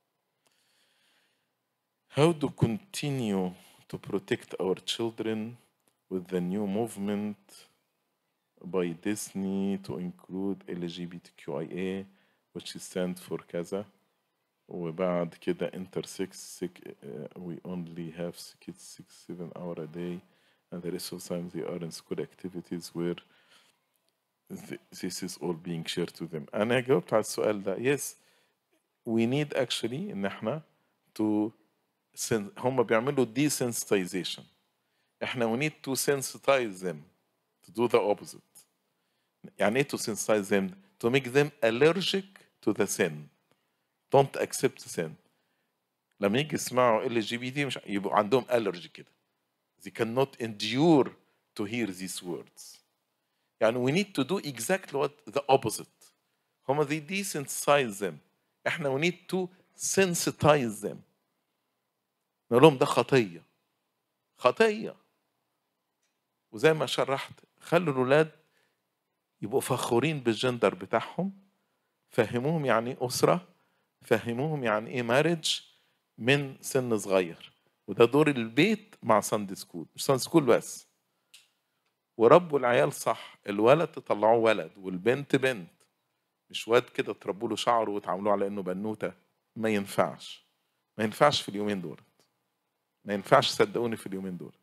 How to continue to protect our children with the new movement by Disney to include LGBTQIA which stands for كذا وبعد كده intersex we only have kids six seven hour a day and the rest of the time they are in school activities where this is all being shared to them. أنا جاوبت على السؤال ده yes we need actually إن إحنا to هم بيعملوا desensitization إحنا we need to sensitize them to do the opposite يعني إيه to sensitize them to make them allergic to the sin don't accept sin لما يجي يسمعوا ال جي بي تي مش يبقوا عندهم allergy كده they cannot endure to hear these words يعني we need to do exactly what the opposite هما they desensitize them احنا we need to sensitize them نقول لهم ده خطية خطية وزي ما شرحت خلوا الولاد يبقوا فخورين بالجندر بتاعهم فهموهم يعني ايه أسرة فهموهم يعني ايه مارج من سن صغير وده دور البيت مع ساندي سكول مش ساندي سكول بس وربوا العيال صح الولد تطلعوه ولد والبنت بنت مش واد كده تربوا له شعره وتعاملوه على انه بنوته ما ينفعش ما ينفعش في اليومين دول ما ينفعش صدقوني في اليومين دول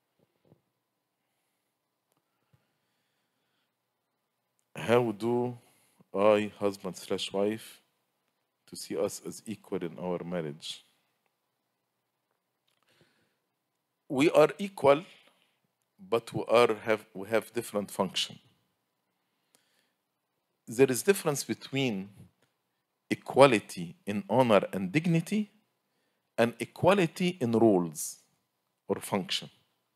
How do I, husband slash wife, to see us as equal in our marriage? We are equal but we are have we have different function. There is difference between equality in honor and dignity and equality in roles or function.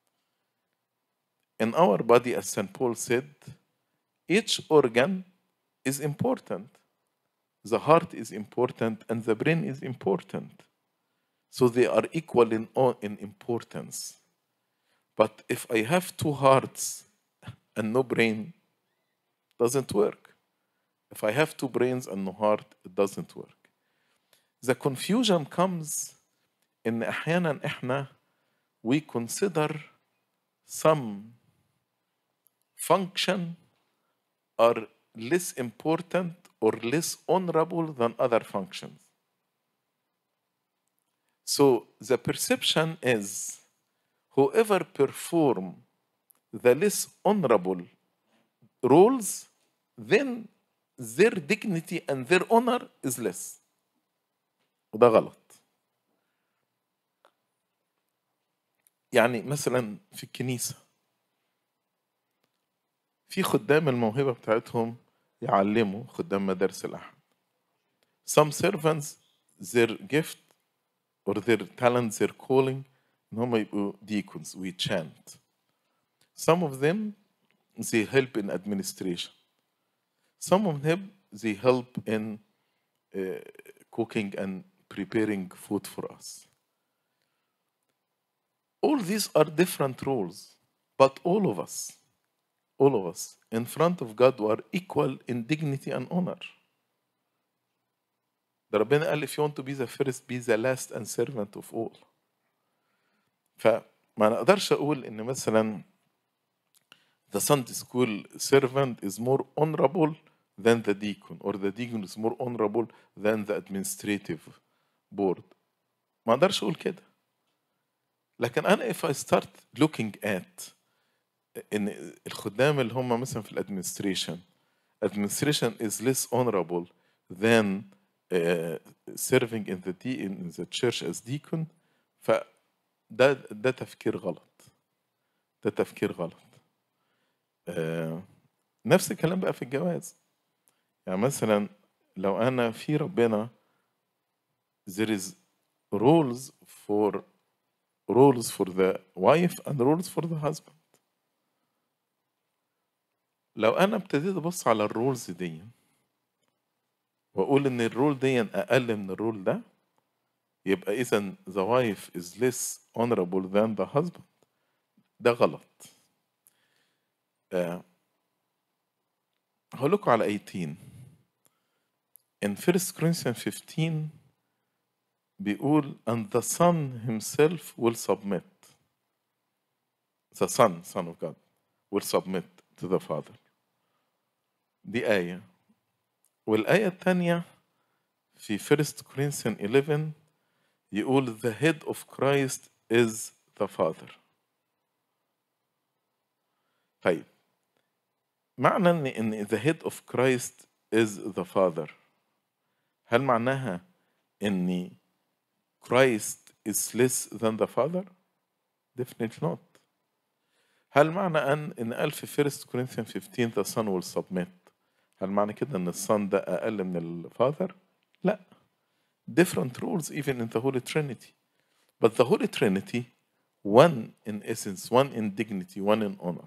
In our body, as St. Paul said, each organ is important. The heart is important and the brain is important. So they are equal in, in importance. But if I have two hearts and no brain, doesn't work. If I have two brains and no heart, it doesn't work. The confusion comes in أحيانا إحنا we consider some function are less important or less honorable than other functions. So the perception is whoever perform the less honorable roles, then their dignity and their honor is less. وده غلط. يعني مثلا في الكنيسة في خدام الموهبة بتاعتهم يعلموا خدام مدارس الأحد. Some servants their gift or their talent their calling إن هم يبقوا deacons we chant. Some of them they help in administration. Some of them they help in uh, cooking and preparing food for us. All these are different roles, but all of us, all of us in front of God are equal in dignity and honor. ده ربنا قال if you want to be the first be the last and servant of all. فما نقدرش اقول ان مثلا the Sunday school servant is more honorable than the deacon or the deacon is more honorable than the administrative board. ما اقدرش اقول كده. لكن انا if I start looking at ان الخدام اللي هم مثلا في الادمنستريشن administration is less honorable than uh, serving in the de- in the church as deacon فده ده تفكير غلط ده تفكير غلط آه، نفس الكلام بقى في الجواز يعني مثلا لو انا في ربنا there is rules for rules for the wife and rules for the husband لو انا ابتديت ابص على الرولز دي واقول ان الرول دي اقل من الرول ده يبقى اذا the wife is less honorable than the husband ده غلط آه، هقول لكم على ايتين in 1 Corinthians 15 بيقول and the son himself will submit the son son of God will submit to the father دي آية والآية الثانية في 1 Corinthians 11 يقول the head of Christ is the father طيب معنى ان ان the head of Christ is the father هل معناها ان Christ is less than the father definitely not هل معنى ان ان قال في 1 Corinthians 15 the son will submit هل معنى كده ان الصن ده اقل من الفاذر لا different rules even in the Holy Trinity but the Holy Trinity one in essence one in dignity one in honor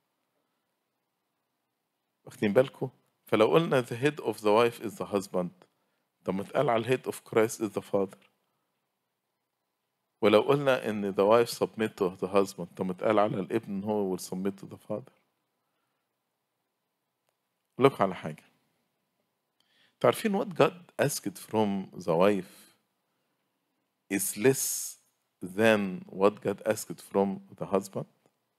واخدين بالكم فلو قلنا the head of the wife is the husband طب ما اتقال على head of Christ is the father ولو قلنا ان the wife submit to the husband طب ما اتقال على الابن ان هو will submit to the father أقول لكم على حاجة تعرفين what God asked from the wife is less than what God asked from the husband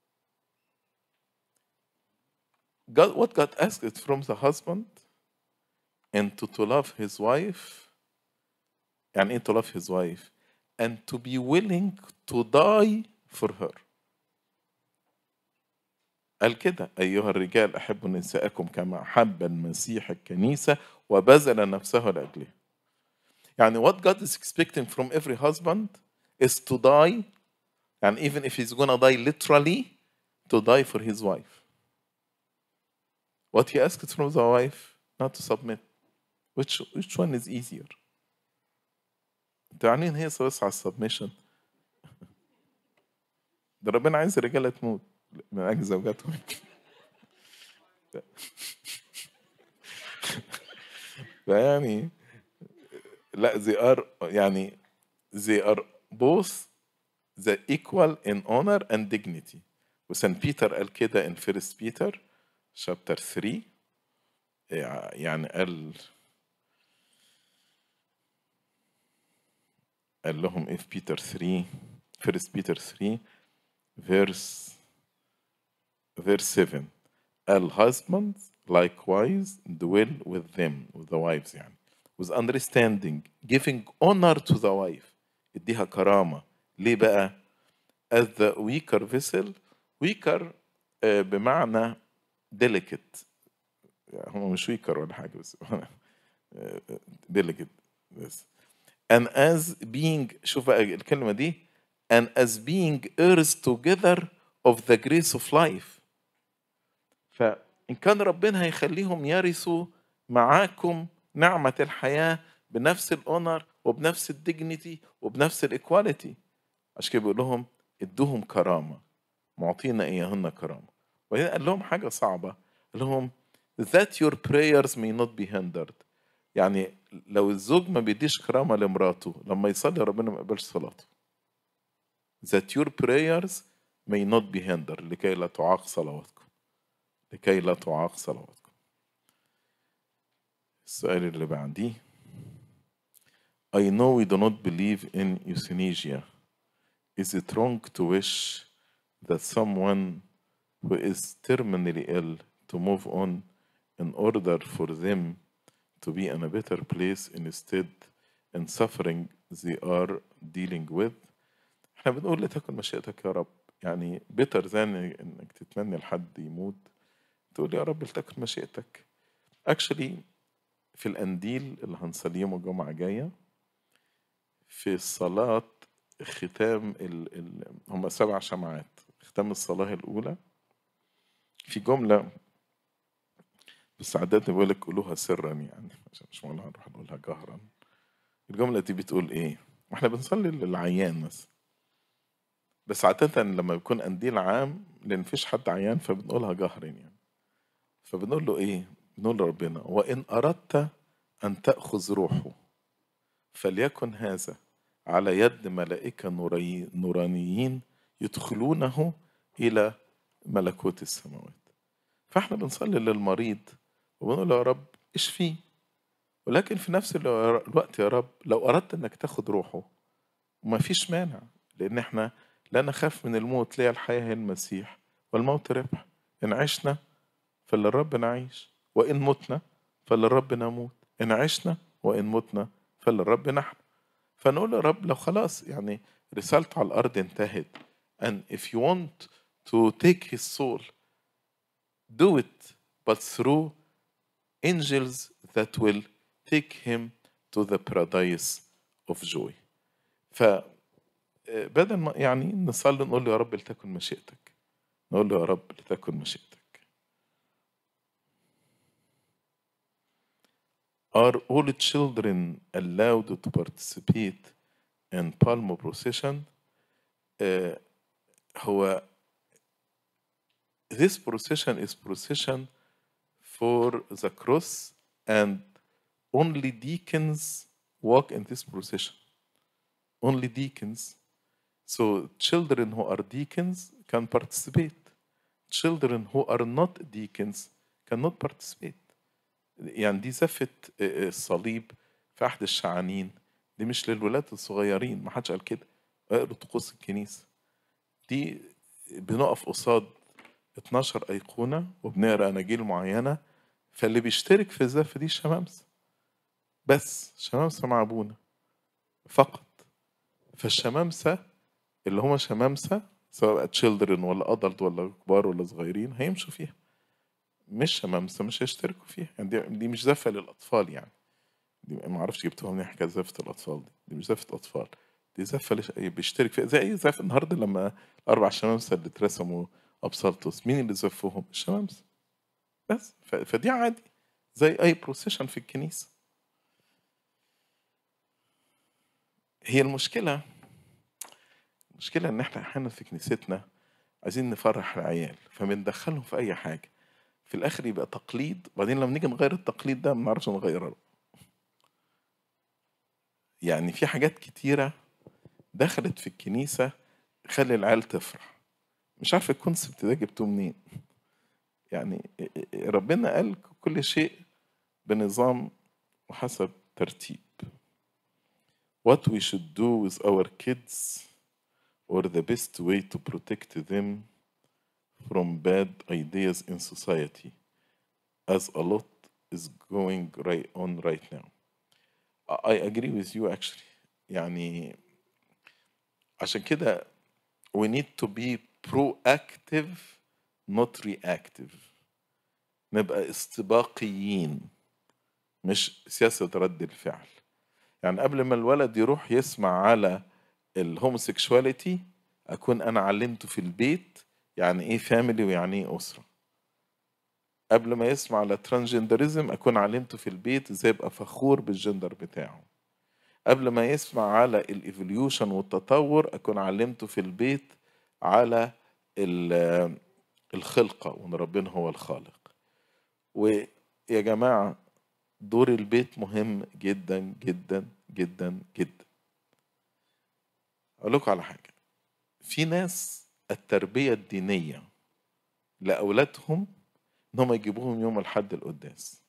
God, what God asked from the husband and to, to love his wife يعني ايه to love his wife and to be willing to die for her قال كده أيها الرجال أحبوا نساءكم كما أحب المسيح الكنيسة وبذل نفسه لأجلها يعني what God is expecting from every husband is to die يعني even if he's gonna die literally to die for his wife what he asked from the wife not to submit which which one is easier انتوا عاملين هي بس على السبمشن ده ربنا عايز الرجاله تموت من اجل زوجاتهم فيعني لا they are يعني they are both the equal in honor and dignity وسان بيتر قال كده in first Peter chapter 3 يعني قال قال لهم if Peter 3 first Peter 3 verse verse 7 قال husbands likewise dwell with them with the wives يعني with understanding giving honor to the wife اديها كرامة ليه بقى as the weaker vessel weaker آه، بمعنى delicate يعني هو مش weaker ولا حاجة بس آه، delicate بس and as being شوف بقى الكلمة دي and as being heirs together of the grace of life فإن كان ربنا هيخليهم يرثوا معاكم نعمة الحياة بنفس الأونر وبنفس الديجنيتي وبنفس الإيكواليتي عشان كده بيقول لهم ادوهم كرامة معطينا إياهن كرامة وبعدين قال لهم حاجة صعبة قال لهم that your prayers may not be hindered يعني لو الزوج ما بيديش كرامة لمراته لما يصلي ربنا ما يقبلش صلاته that your prayers may not be hindered لكي لا تعاق صلواتكم لكي لا تعاق صلواتكم السؤال اللي بعديه I know we do not believe in euthanasia. Is it wrong to wish that someone who is terminally ill to move on in order for them to be in a better place instead in suffering they are dealing with? احنا بنقول لتكن مشيئتك يا رب يعني better than انك تتمنى لحد يموت تقول يا رب لتكن مشيئتك actually في القنديل اللي هنصليه يوم الجمعة جاية في الصلاة ختام ال... ال... هم سبع شمعات ختام الصلاة الأولى في جملة بس عادة بيقول لك قولوها سرا يعني عشان مش معناها نروح نقولها جهرا الجملة دي بتقول إيه؟ واحنا بنصلي للعيان مثلا بس عادة لما بيكون قنديل عام لأن مفيش حد عيان فبنقولها جهرا يعني فبنقول له إيه؟ بنقول لربنا وإن أردت أن تأخذ روحه فليكن هذا على يد ملائكة نوري نورانيين يدخلونه إلى ملكوت السماوات فاحنا بنصلي للمريض وبنقول له يا رب اشفيه ولكن في نفس الوقت يا رب لو أردت أنك تاخد روحه وما فيش مانع لأن احنا لا نخاف من الموت ليه الحياة هي المسيح والموت ربح إن عشنا فللرب نعيش وإن متنا فللرب نموت إن عشنا وإن متنا فللرب نحن فنقول يا رب لو خلاص يعني رسالته على الأرض انتهت and if you want to take his soul do it but through angels that will take him to the paradise of joy فبدل ما يعني نصلي نقول له يا رب لتكن مشيئتك نقول له يا رب لتكن مشيئتك Are all children allowed to participate in palm procession? Uh, هو this procession is procession for the cross and only deacons walk in this procession. Only deacons. So children who are deacons can participate. Children who are not deacons cannot participate. يعني دي زفة الصليب في أحد الشعانين دي مش للولاد الصغيرين ما حدش قال كده اقروا طقوس الكنيسة دي بنقف قصاد 12 أيقونة وبنقرا أناجيل معينة فاللي بيشترك في الزفة دي الشمامسة بس شمامسة مع أبونا فقط فالشمامسة اللي هما شمامسة سواء بقى تشيلدرن ولا أدلت ولا كبار ولا صغيرين هيمشوا فيها مش شمامسة مش هيشتركوا فيها يعني دي, دي مش زفة للأطفال يعني دي ما اعرفش جبتوها منين حكاية زفة الأطفال دي دي مش زفة أطفال دي زفة لش... بيشترك فيها زي أي زفة النهاردة لما الأربع شمامسة اللي اترسموا أبسلطس مين اللي زفوهم؟ الشمامسة بس ف... فدي عادي زي أي بروسيشن في الكنيسة هي المشكلة المشكلة إن إحنا أحيانا في كنيستنا عايزين نفرح العيال فبندخلهم في أي حاجة في الآخر يبقى تقليد وبعدين لما نيجي نغير التقليد ده ما نعرفش نغيره يعني في حاجات كتيرة دخلت في الكنيسة خلي العيال تفرح مش عارف الكونسبت ده جبتوه منين يعني ربنا قال كل شيء بنظام وحسب ترتيب what we should do with our kids or the best way to protect them from bad ideas in society as a lot is going right on right now. I agree with you actually. يعني عشان كده we need to be proactive not reactive. نبقى استباقيين مش سياسة رد الفعل. يعني قبل ما الولد يروح يسمع على الهوموسيكشواليتي أكون أنا علمته في البيت يعني إيه فاميلي ويعني إيه أسرة. قبل ما يسمع على ترانسجندرزم أكون علمته في البيت إزاي يبقى فخور بالجندر بتاعه. قبل ما يسمع على الايفوليوشن والتطور أكون علمته في البيت على الخلقة وإن ربنا هو الخالق. ويا جماعة دور البيت مهم جدا جدا جدا جدا أقول لكم على حاجة في ناس التربية الدينية لأولادهم إن هم يجيبوهم يوم الحد القداس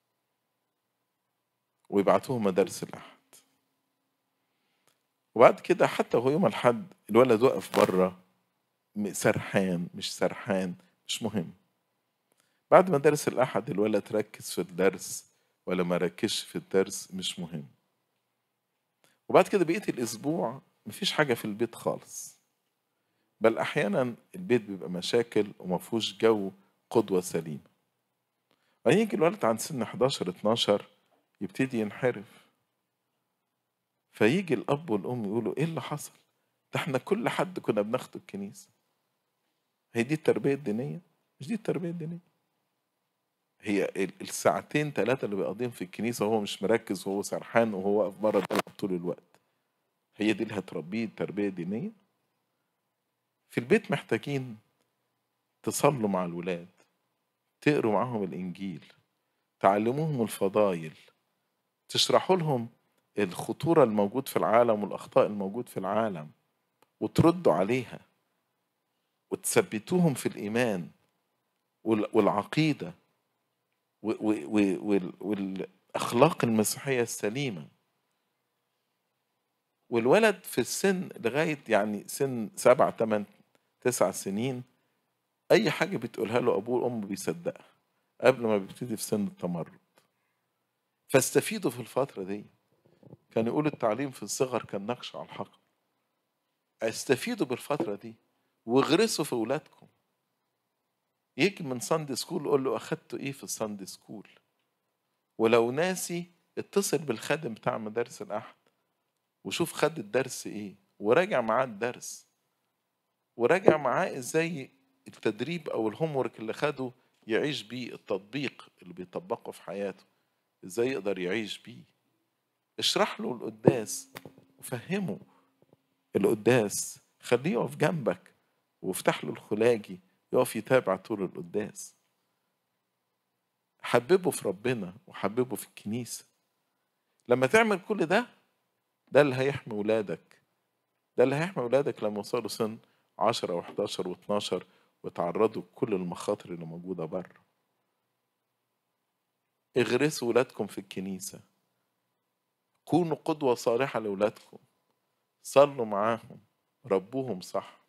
ويبعتوهم مدارس الأحد وبعد كده حتى هو يوم الحد الولد وقف بره سرحان مش سرحان مش مهم بعد مدارس الأحد الولد ركز في الدرس ولا ما ركزش في الدرس مش مهم وبعد كده بقية الأسبوع مفيش حاجة في البيت خالص بل أحيانا البيت بيبقى مشاكل ومفهوش جو قدوة سليمة ويجي الولد عند سن 11 12 يبتدي ينحرف فيجي الأب والأم يقولوا إيه اللي حصل؟ ده إحنا كل حد كنا بناخده الكنيسة هي دي التربية الدينية؟ مش دي التربية الدينية هي الساعتين ثلاثة اللي بيقضيهم في الكنيسة وهو مش مركز وهو سرحان وهو واقف بره طول الوقت هي دي اللي هتربيه تربية دينية في البيت محتاجين تصلوا مع الولاد تقروا معاهم الإنجيل تعلموهم الفضايل تشرحوا لهم الخطورة الموجود في العالم والأخطاء الموجود في العالم وتردوا عليها وتثبتوهم في الإيمان والعقيدة والأخلاق المسيحية السليمة والولد في السن لغاية يعني سن سبع ثمان تسع سنين أي حاجة بتقولها له أبوه وأمه بيصدقها قبل ما بيبتدي في سن التمرد فاستفيدوا في الفترة دي كان يقول التعليم في الصغر كالنقش على الحق استفيدوا بالفترة دي واغرسوا في أولادكم يجي من ساندي سكول قول له أخدته إيه في الساندي سكول ولو ناسي اتصل بالخادم بتاع مدارس الأحد وشوف خد الدرس إيه وراجع معاه الدرس وراجع معاه إزاي التدريب أو الهومورك اللي خده يعيش بيه التطبيق اللي بيطبقه في حياته إزاي يقدر يعيش بيه اشرح له القداس وفهمه القداس خليه يقف جنبك وافتح له الخلاجي يقف يتابع طول القداس حببه في ربنا وحببه في الكنيسة لما تعمل كل ده ده اللي هيحمي ولادك ده اللي هيحمي ولادك لما يوصلوا سن 10 و11 و12 وتعرضوا لكل المخاطر اللي موجودة بره اغرسوا ولادكم في الكنيسة كونوا قدوة صالحة لولادكم صلوا معاهم ربوهم صح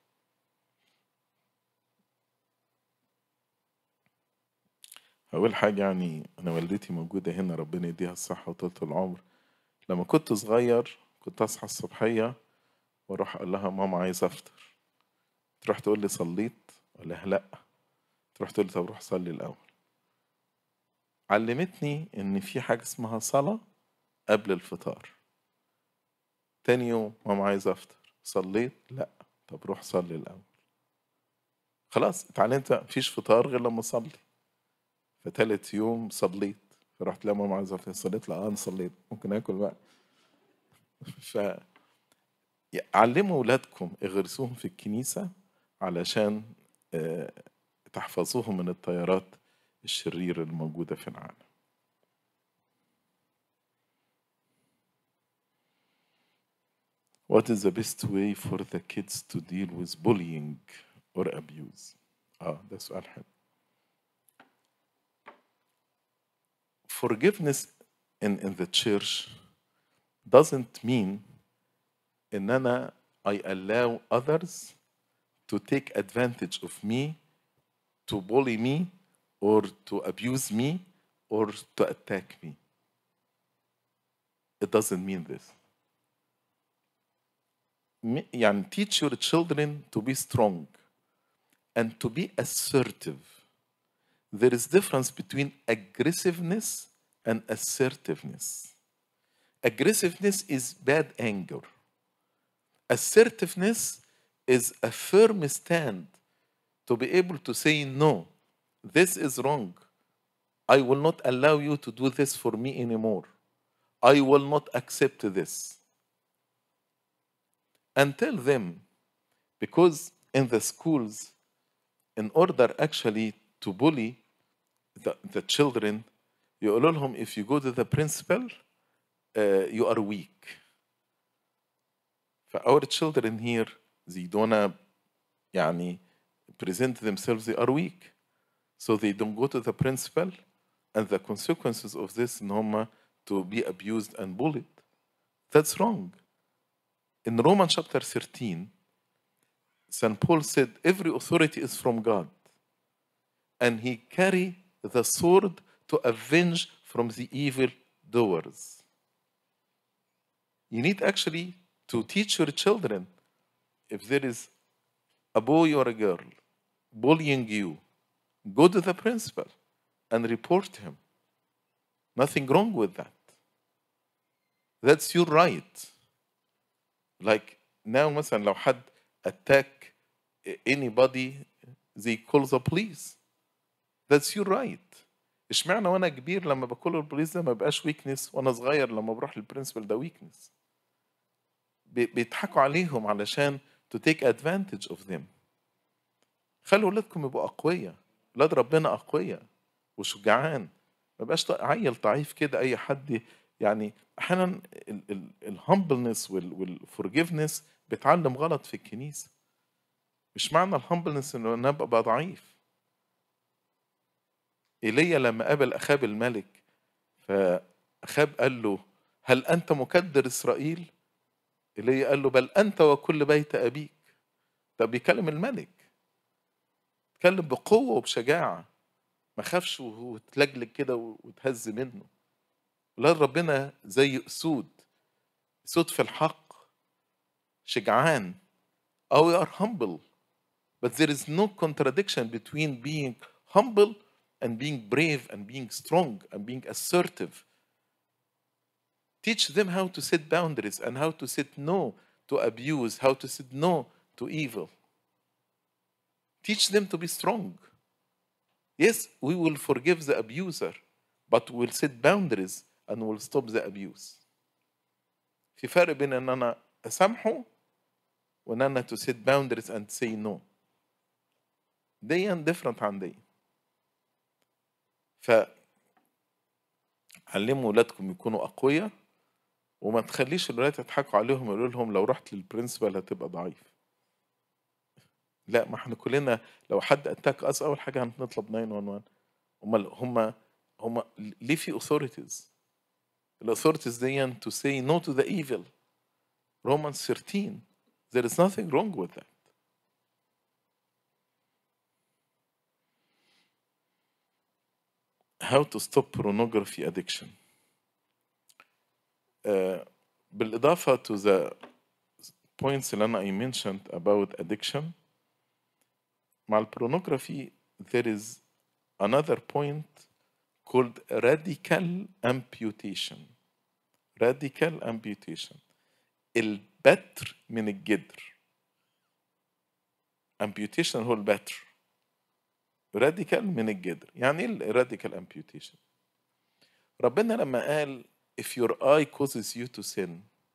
أول حاجة يعني أنا والدتي موجودة هنا ربنا يديها الصحة وطولة العمر لما كنت صغير كنت أصحى الصبحية وأروح أقول لها ماما عايز أفطر تروح تقول لي صليت أقول لها لأ تروح تقول لي طب روح صلي الأول علمتني إن في حاجة اسمها صلاة قبل الفطار تاني يوم ماما عايز أفطر صليت لأ طب روح صلي الأول خلاص اتعلمت مفيش فطار غير لما أصلي فتالت يوم صليت فرحت لها ماما عايزة صليت لا انا صليت ممكن اكل بقى ف علموا اولادكم اغرسوهم في الكنيسه علشان تحفظوهم من التيارات الشريره الموجوده في العالم What is the best way for the kids to deal with bullying or abuse? اه ده سؤال حلو forgiveness in, in the church doesn't mean ان انا I allow others to take advantage of me to bully me or to abuse me or to attack me. It doesn't mean this. م- يعني teach your children to be strong and to be assertive. There is difference between aggressiveness and assertiveness. Aggressiveness is bad anger. Assertiveness is a firm stand to be able to say, no, this is wrong. I will not allow you to do this for me anymore. I will not accept this. And tell them, because in the schools, in order actually to bully the, the children, يقولوا لهم if you go to the principal, uh, you are weak. For our children here, they don't يعني present themselves, they are weak. So they don't go to the principal, and the consequences of this in هم to be abused and bullied. That's wrong. In Romans chapter 13, St. Paul said, Every authority is from God, and he carry the sword to avenge from the evil doers. You need actually to teach your children if there is a boy or a girl bullying you, go to the principal and report him. Nothing wrong with that. That's your right. Like now مثلا لو حد attack anybody they call the police. That's your right. اشمعنى وانا كبير لما بقول البوليس ده ما بقاش ويكنس وانا صغير لما بروح للبرنسبل ده ويكنس بيضحكوا عليهم علشان to take advantage of them خلوا ولادكم يبقوا اقوياء ولاد ربنا اقوياء وشجعان ما بقاش عيل ضعيف كده اي حد يعني احيانا الهمبلنس والفورجيفنس بتعلم غلط في الكنيسه مش معنى الهمبلنس انه انا ابقى ضعيف ايليا لما قابل اخاب الملك فاخاب قال له هل انت مكدر اسرائيل ايليا قال له بل انت وكل بيت ابيك طب بيكلم الملك اتكلم بقوه وبشجاعه ما خافش وتلجلج كده وتهز منه ولاد ربنا زي اسود اسود في الحق شجعان او we are humble but there is no contradiction between being humble and being brave and being strong and being assertive teach them how to set boundaries and how to say no to abuse how to say no to evil teach them to be strong yes we will forgive the abuser but we'll set boundaries and we'll stop the abuse في فرق بين ان انا اسامحه وان انا to set boundaries and say no دي different عن دي ف علموا ولادكم يكونوا اقوياء وما تخليش الولاد يضحكوا عليهم يقولوا لهم لو رحت للبرنسبل هتبقى ضعيف لا ما احنا كلنا لو حد اتاك اس اول حاجه هنطلب 911 امال هم هم ليه في authorities الاثوريتيز دي to say no to the evil Romans 13 there is nothing wrong with that how to stop pornography addiction uh, بالإضافة to the points اللي أنا I mentioned about addiction مع البورنوغرافي there is another point called radical amputation radical amputation البتر من الجدر amputation هو البتر radical من الجدر يعني ايه radical amputation ربنا لما قال if your eye causes you to sin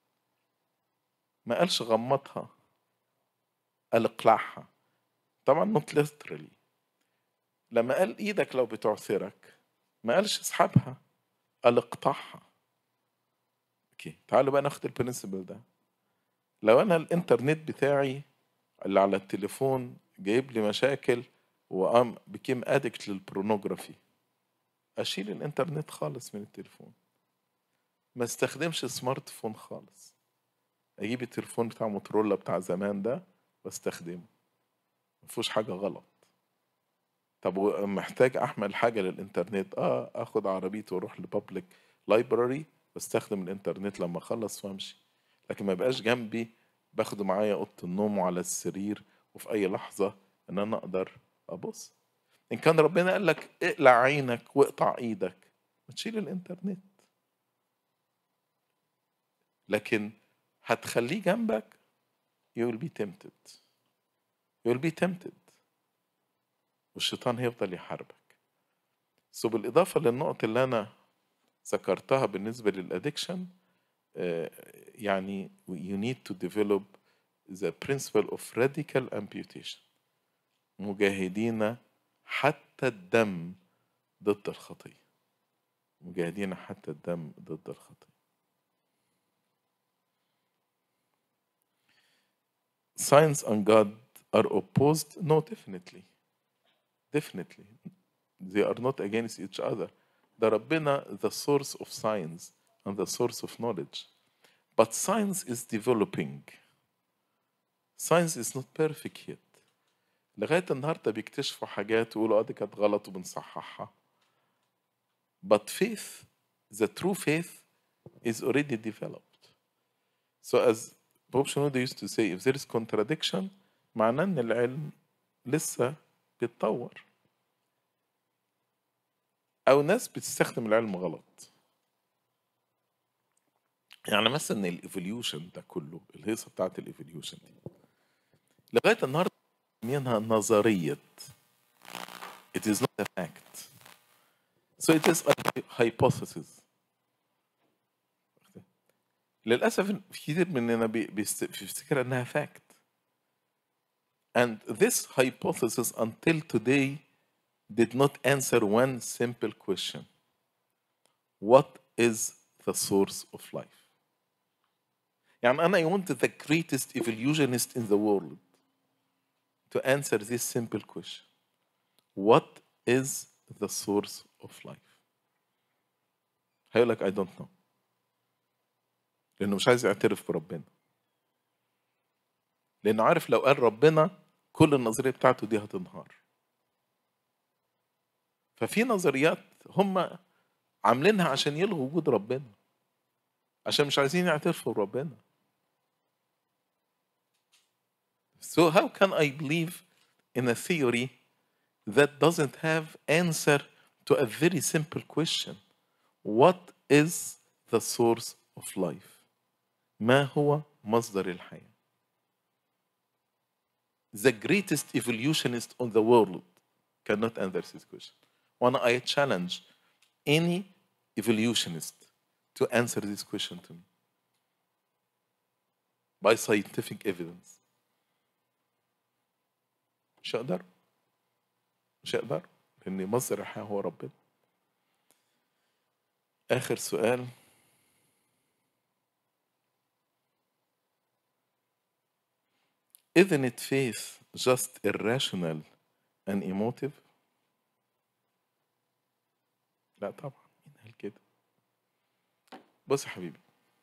ما قالش غمضها قال اقلعها طبعا not literally لما قال ايدك لو بتعثرك ما قالش اسحبها قال اقطعها اوكي تعالوا بقى ناخد البرنسبل ده لو انا الانترنت بتاعي اللي على التليفون جايب لي مشاكل وقام بكيم ادكت للبورنوجرافي اشيل الانترنت خالص من التليفون ما استخدمش سمارت فون خالص اجيب التليفون بتاع موتورولا بتاع زمان ده واستخدمه ما فيهوش حاجه غلط طب و- محتاج احمل حاجه للانترنت اه اخد عربيتي واروح لبابليك لايبراري واستخدم الانترنت لما اخلص وامشي لكن ما يبقاش جنبي باخده معايا اوضه النوم وعلى السرير وفي اي لحظه ان انا اقدر ابص ان كان ربنا قال لك اقلع عينك واقطع ايدك ما تشيل الانترنت لكن هتخليه جنبك you will be tempted you will be tempted والشيطان هيفضل يحاربك سو بالإضافة للنقط اللي أنا ذكرتها بالنسبة للأدكشن يعني you need to develop the principle of radical amputation مجاهدين حتى الدم ضد الخطية مجاهدين حتى الدم ضد الخطية Science and God are opposed? No, definitely. Definitely. They are not against each other. ده ربنا the source of science and the source of knowledge. But science is developing. Science is not perfect yet. لغاية النهاردة بيكتشفوا حاجات ويقولوا اه دي كانت غلط وبنصححها. But faith, the true faith, is already developed. So as Bob Shinoda used to say, if there is contradiction, معناه إن العلم لسه بيتطور. أو ناس بتستخدم العلم غلط. يعني مثلا الايفوليوشن ده كله الهيصه بتاعت الايفوليوشن دي لغايه النهارده مسمينها نظريه it is not a fact so it is a hypothesis للاسف إن كتير مننا بي- بيست- بيفتكر انها fact and this hypothesis until today did not answer one simple question what is the source of life يعني أنا I want the greatest evolutionist in the world to answer this simple question. What is the source of life? هيقول لك I don't know. لأنه مش عايز يعترف بربنا. لأنه عارف لو قال ربنا كل النظرية بتاعته دي هتنهار. ففي نظريات هم عاملينها عشان يلغوا وجود ربنا. عشان مش عايزين يعترفوا بربنا. So how can I believe in a theory that doesn't have answer to a very simple question? What is the source of life? ما هو مصدر الحياة؟ The greatest evolutionist on the world cannot answer this question. When I challenge any evolutionist to answer this question to me by scientific evidence. مش هقدر مش هقدر لان مصدر الحياه هو ربنا اخر سؤال Isn't it faith just irrational and emotive? لا طبعا مين قال كده؟ بص يا حبيبي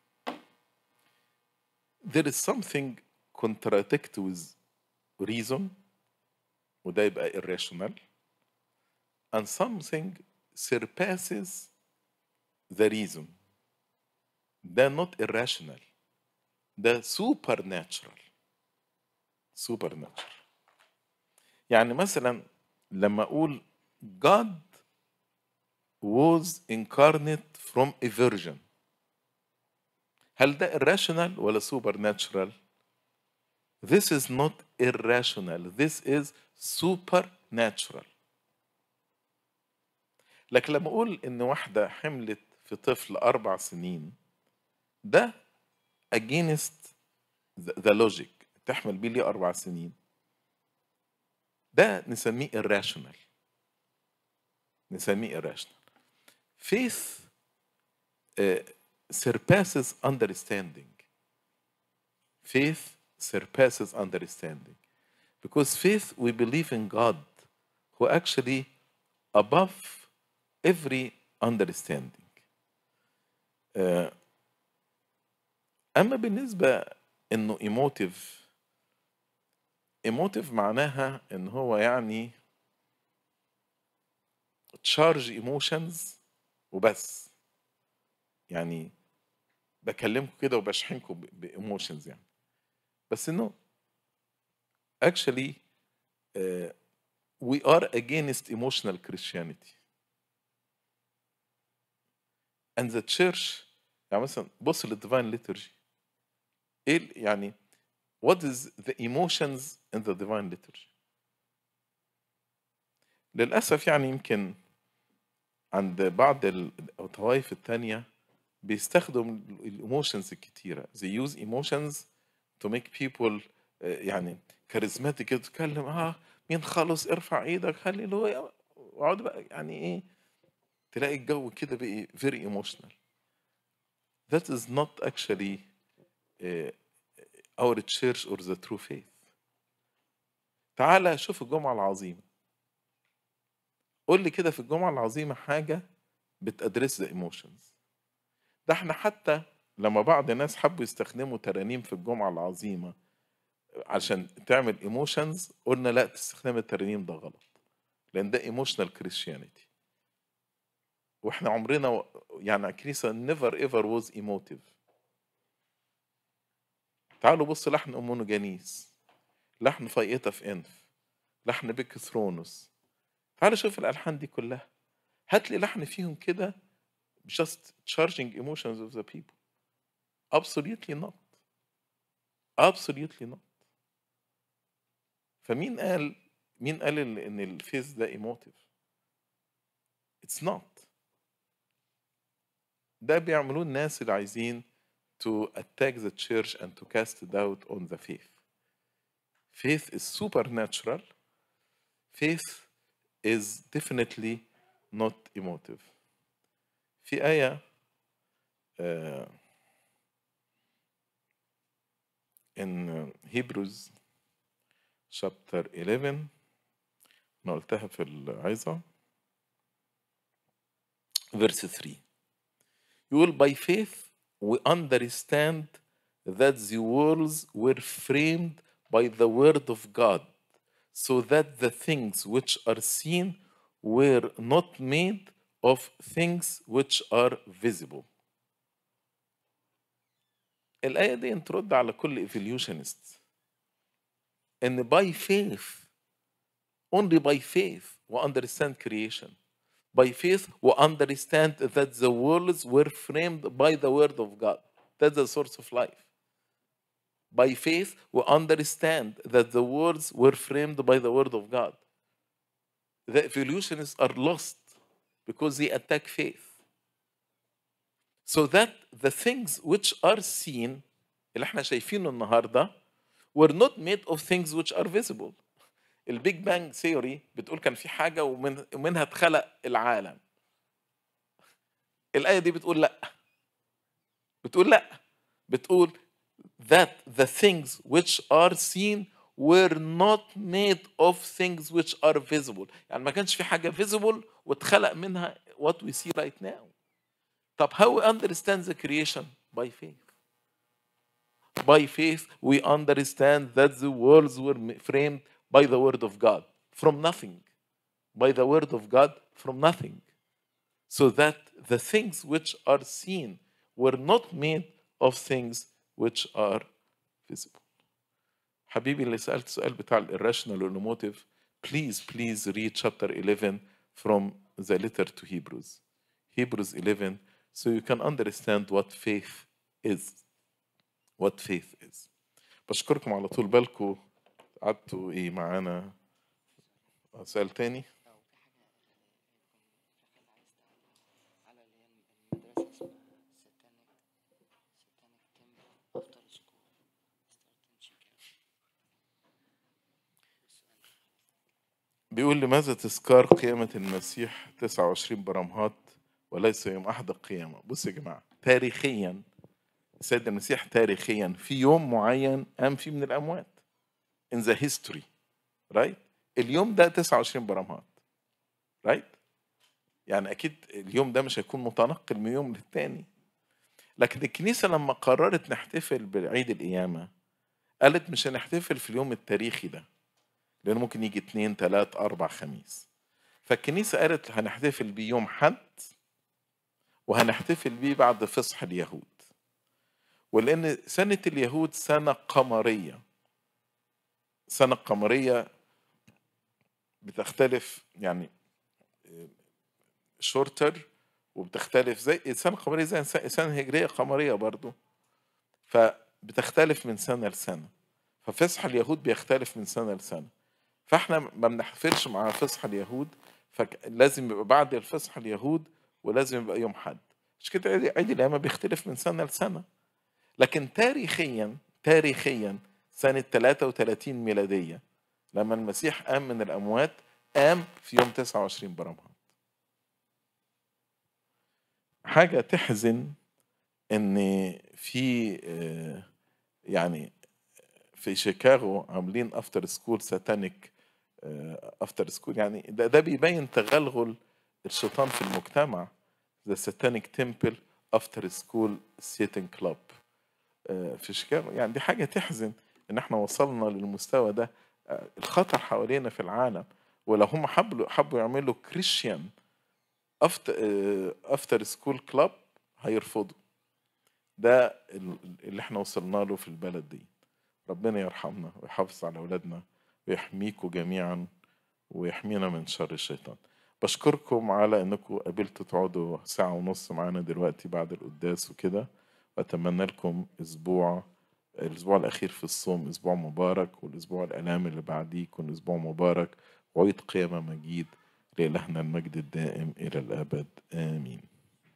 There is something contradict with reason وده يبقى irrational and something surpasses the reason ده not irrational ده supernatural supernatural يعني مثلا لما اقول God was incarnate from a virgin هل ده irrational ولا supernatural This is not irrational. This is supernatural. لكن لما أقول إن واحدة حملت في طفل أربع سنين ده against the the logic تحمل بيه ليه أربع سنين ده نسميه irrational نسميه irrational faith uh, surpasses understanding faith surpasses understanding. Because faith, we believe in God who actually above every understanding. آه، أما بالنسبة إنه emotive emotive معناها إن هو يعني تشارج ايموشنز وبس يعني بكلمكم كده وبشحنكم بايموشنز يعني بس انه actually uh, we are against emotional Christianity and the church يعني مثلا بص للديفاين liturgy ايه ال- يعني what is the emotions in the divine liturgy للأسف يعني يمكن عند بعض ال- الطوائف التانية بيستخدم الايموشنز الكتيرة they use emotions to make people آه، يعني كاريزماتيك كده تتكلم اه مين خلص ارفع ايدك هللويا واقعد بقى يعني ايه تلاقي الجو كده بقي very emotional that is not actually uh, our church or the true faith تعالى شوف الجمعة العظيمة قول لي كده في الجمعة العظيمة حاجة بتأدرس the emotions ده احنا حتى لما بعض الناس حبوا يستخدموا ترانيم في الجمعة العظيمة عشان تعمل ايموشنز قلنا لا تستخدم الترانيم ده غلط لان ده ايموشنال كريستيانيتي واحنا عمرنا و- يعني الكنيسه نيفر ايفر ووز ايموتيف تعالوا بصوا لحن امونو جانيس لحن فايقة في انف لحن بيك ثرونوس تعالوا شوف الالحان دي كلها هات لي لحن فيهم كده just charging emotions of the people absolutely not absolutely not فمين قال مين قال ال- ان الفيس ده ايموتيف اتس نوت ده بيعملوه الناس اللي عايزين to attack the church and to cast doubt on the faith faith is supernatural faith is definitely not emotive في آية uh, in Hebrews chapter 11 أنا قلتها في العظة verse 3 يقول by faith we understand that the worlds were framed by the word of God so that the things which are seen were not made of things which are visible الآية دي ترد على كل evolutionist إن by faith only by faith we understand creation by faith we understand that the worlds were framed by the word of God that's the source of life by faith we understand that the worlds were framed by the word of God the evolutionists are lost because they attack faith so that the things which are seen اللي احنا شايفينه النهارده were not made of things which are visible البيج بانج ثيوري بتقول كان في حاجه ومن ومنها اتخلق العالم الايه دي بتقول لا بتقول لا بتقول that the things which are seen were not made of things which are visible يعني ما كانش في حاجه visible واتخلق منها what we see right now طب how we understand the creation by faith by faith we understand that the worlds were ma- framed by the word of God from nothing by the word of God from nothing so that the things which are seen were not made of things which are visible حبيبي اللي سألت سؤال بتاع الirrational والemotive please please read chapter 11 from the letter to Hebrews Hebrews 11 so you can understand what faith is what faith is بشكركم على طول بالكم قعدتوا ايه معانا آه، سؤال تاني أو في حاجة في حاجة عايز تعلق على اللي هي المدرسة اسمها ساتانيك ساتانيك تمبل أفتر سكول ستارت إن شيكاغو بيقول لماذا تذكار قيامة المسيح 29 برمهات وليس يوم أحد القيامة بص يا جماعة تاريخيا السيد المسيح تاريخيا في يوم معين قام فيه من الأموات in the history right اليوم ده 29 برمهات right يعني أكيد اليوم ده مش هيكون متنقل من يوم للتاني لكن الكنيسة لما قررت نحتفل بعيد القيامة قالت مش هنحتفل في اليوم التاريخي ده لأنه ممكن يجي اتنين تلات أربع خميس فالكنيسة قالت هنحتفل بيه يوم حد وهنحتفل بيه بعد فصح اليهود ولأن سنة اليهود سنة قمرية سنة قمرية بتختلف يعني شورتر وبتختلف زي السنة القمرية زي السنة الهجرية قمرية برضو فبتختلف من سنة لسنة ففصح اليهود بيختلف من سنة لسنة فاحنا ما بنحتفلش مع فصح اليهود فلازم يبقى بعد الفصح اليهود ولازم يبقى يوم حد مش كده عيد عيد القيامة بيختلف من سنة لسنة لكن تاريخيا تاريخيا سنة 33 ميلادية لما المسيح قام من الأموات قام في يوم 29 برمهان حاجة تحزن إن في آه، يعني في شيكاغو عاملين افتر سكول ساتانيك افتر سكول يعني ده, ده بيبين تغلغل الشيطان في المجتمع ذا ساتانيك تمبل افتر سكول سيتنج كلاب في شيكاغو يعني دي حاجه تحزن ان احنا وصلنا للمستوى ده آه، الخطر حوالينا في العالم ولو هم حبوا حبوا يعملوا كريستيان افتر سكول كلاب هيرفضوا ده ال- اللي احنا وصلنا له في البلد دي ربنا يرحمنا ويحافظ على أولادنا ويحميكم جميعا ويحمينا من شر الشيطان بشكركم على انكم قبلتوا تقعدوا ساعة ونص معانا دلوقتي بعد القداس وكده واتمنى لكم اسبوع الاسبوع الاخير في الصوم اسبوع مبارك والاسبوع الالام اللي بعديه يكون اسبوع مبارك وعيد قيامة مجيد لإلهنا المجد الدائم إلى الأبد آمين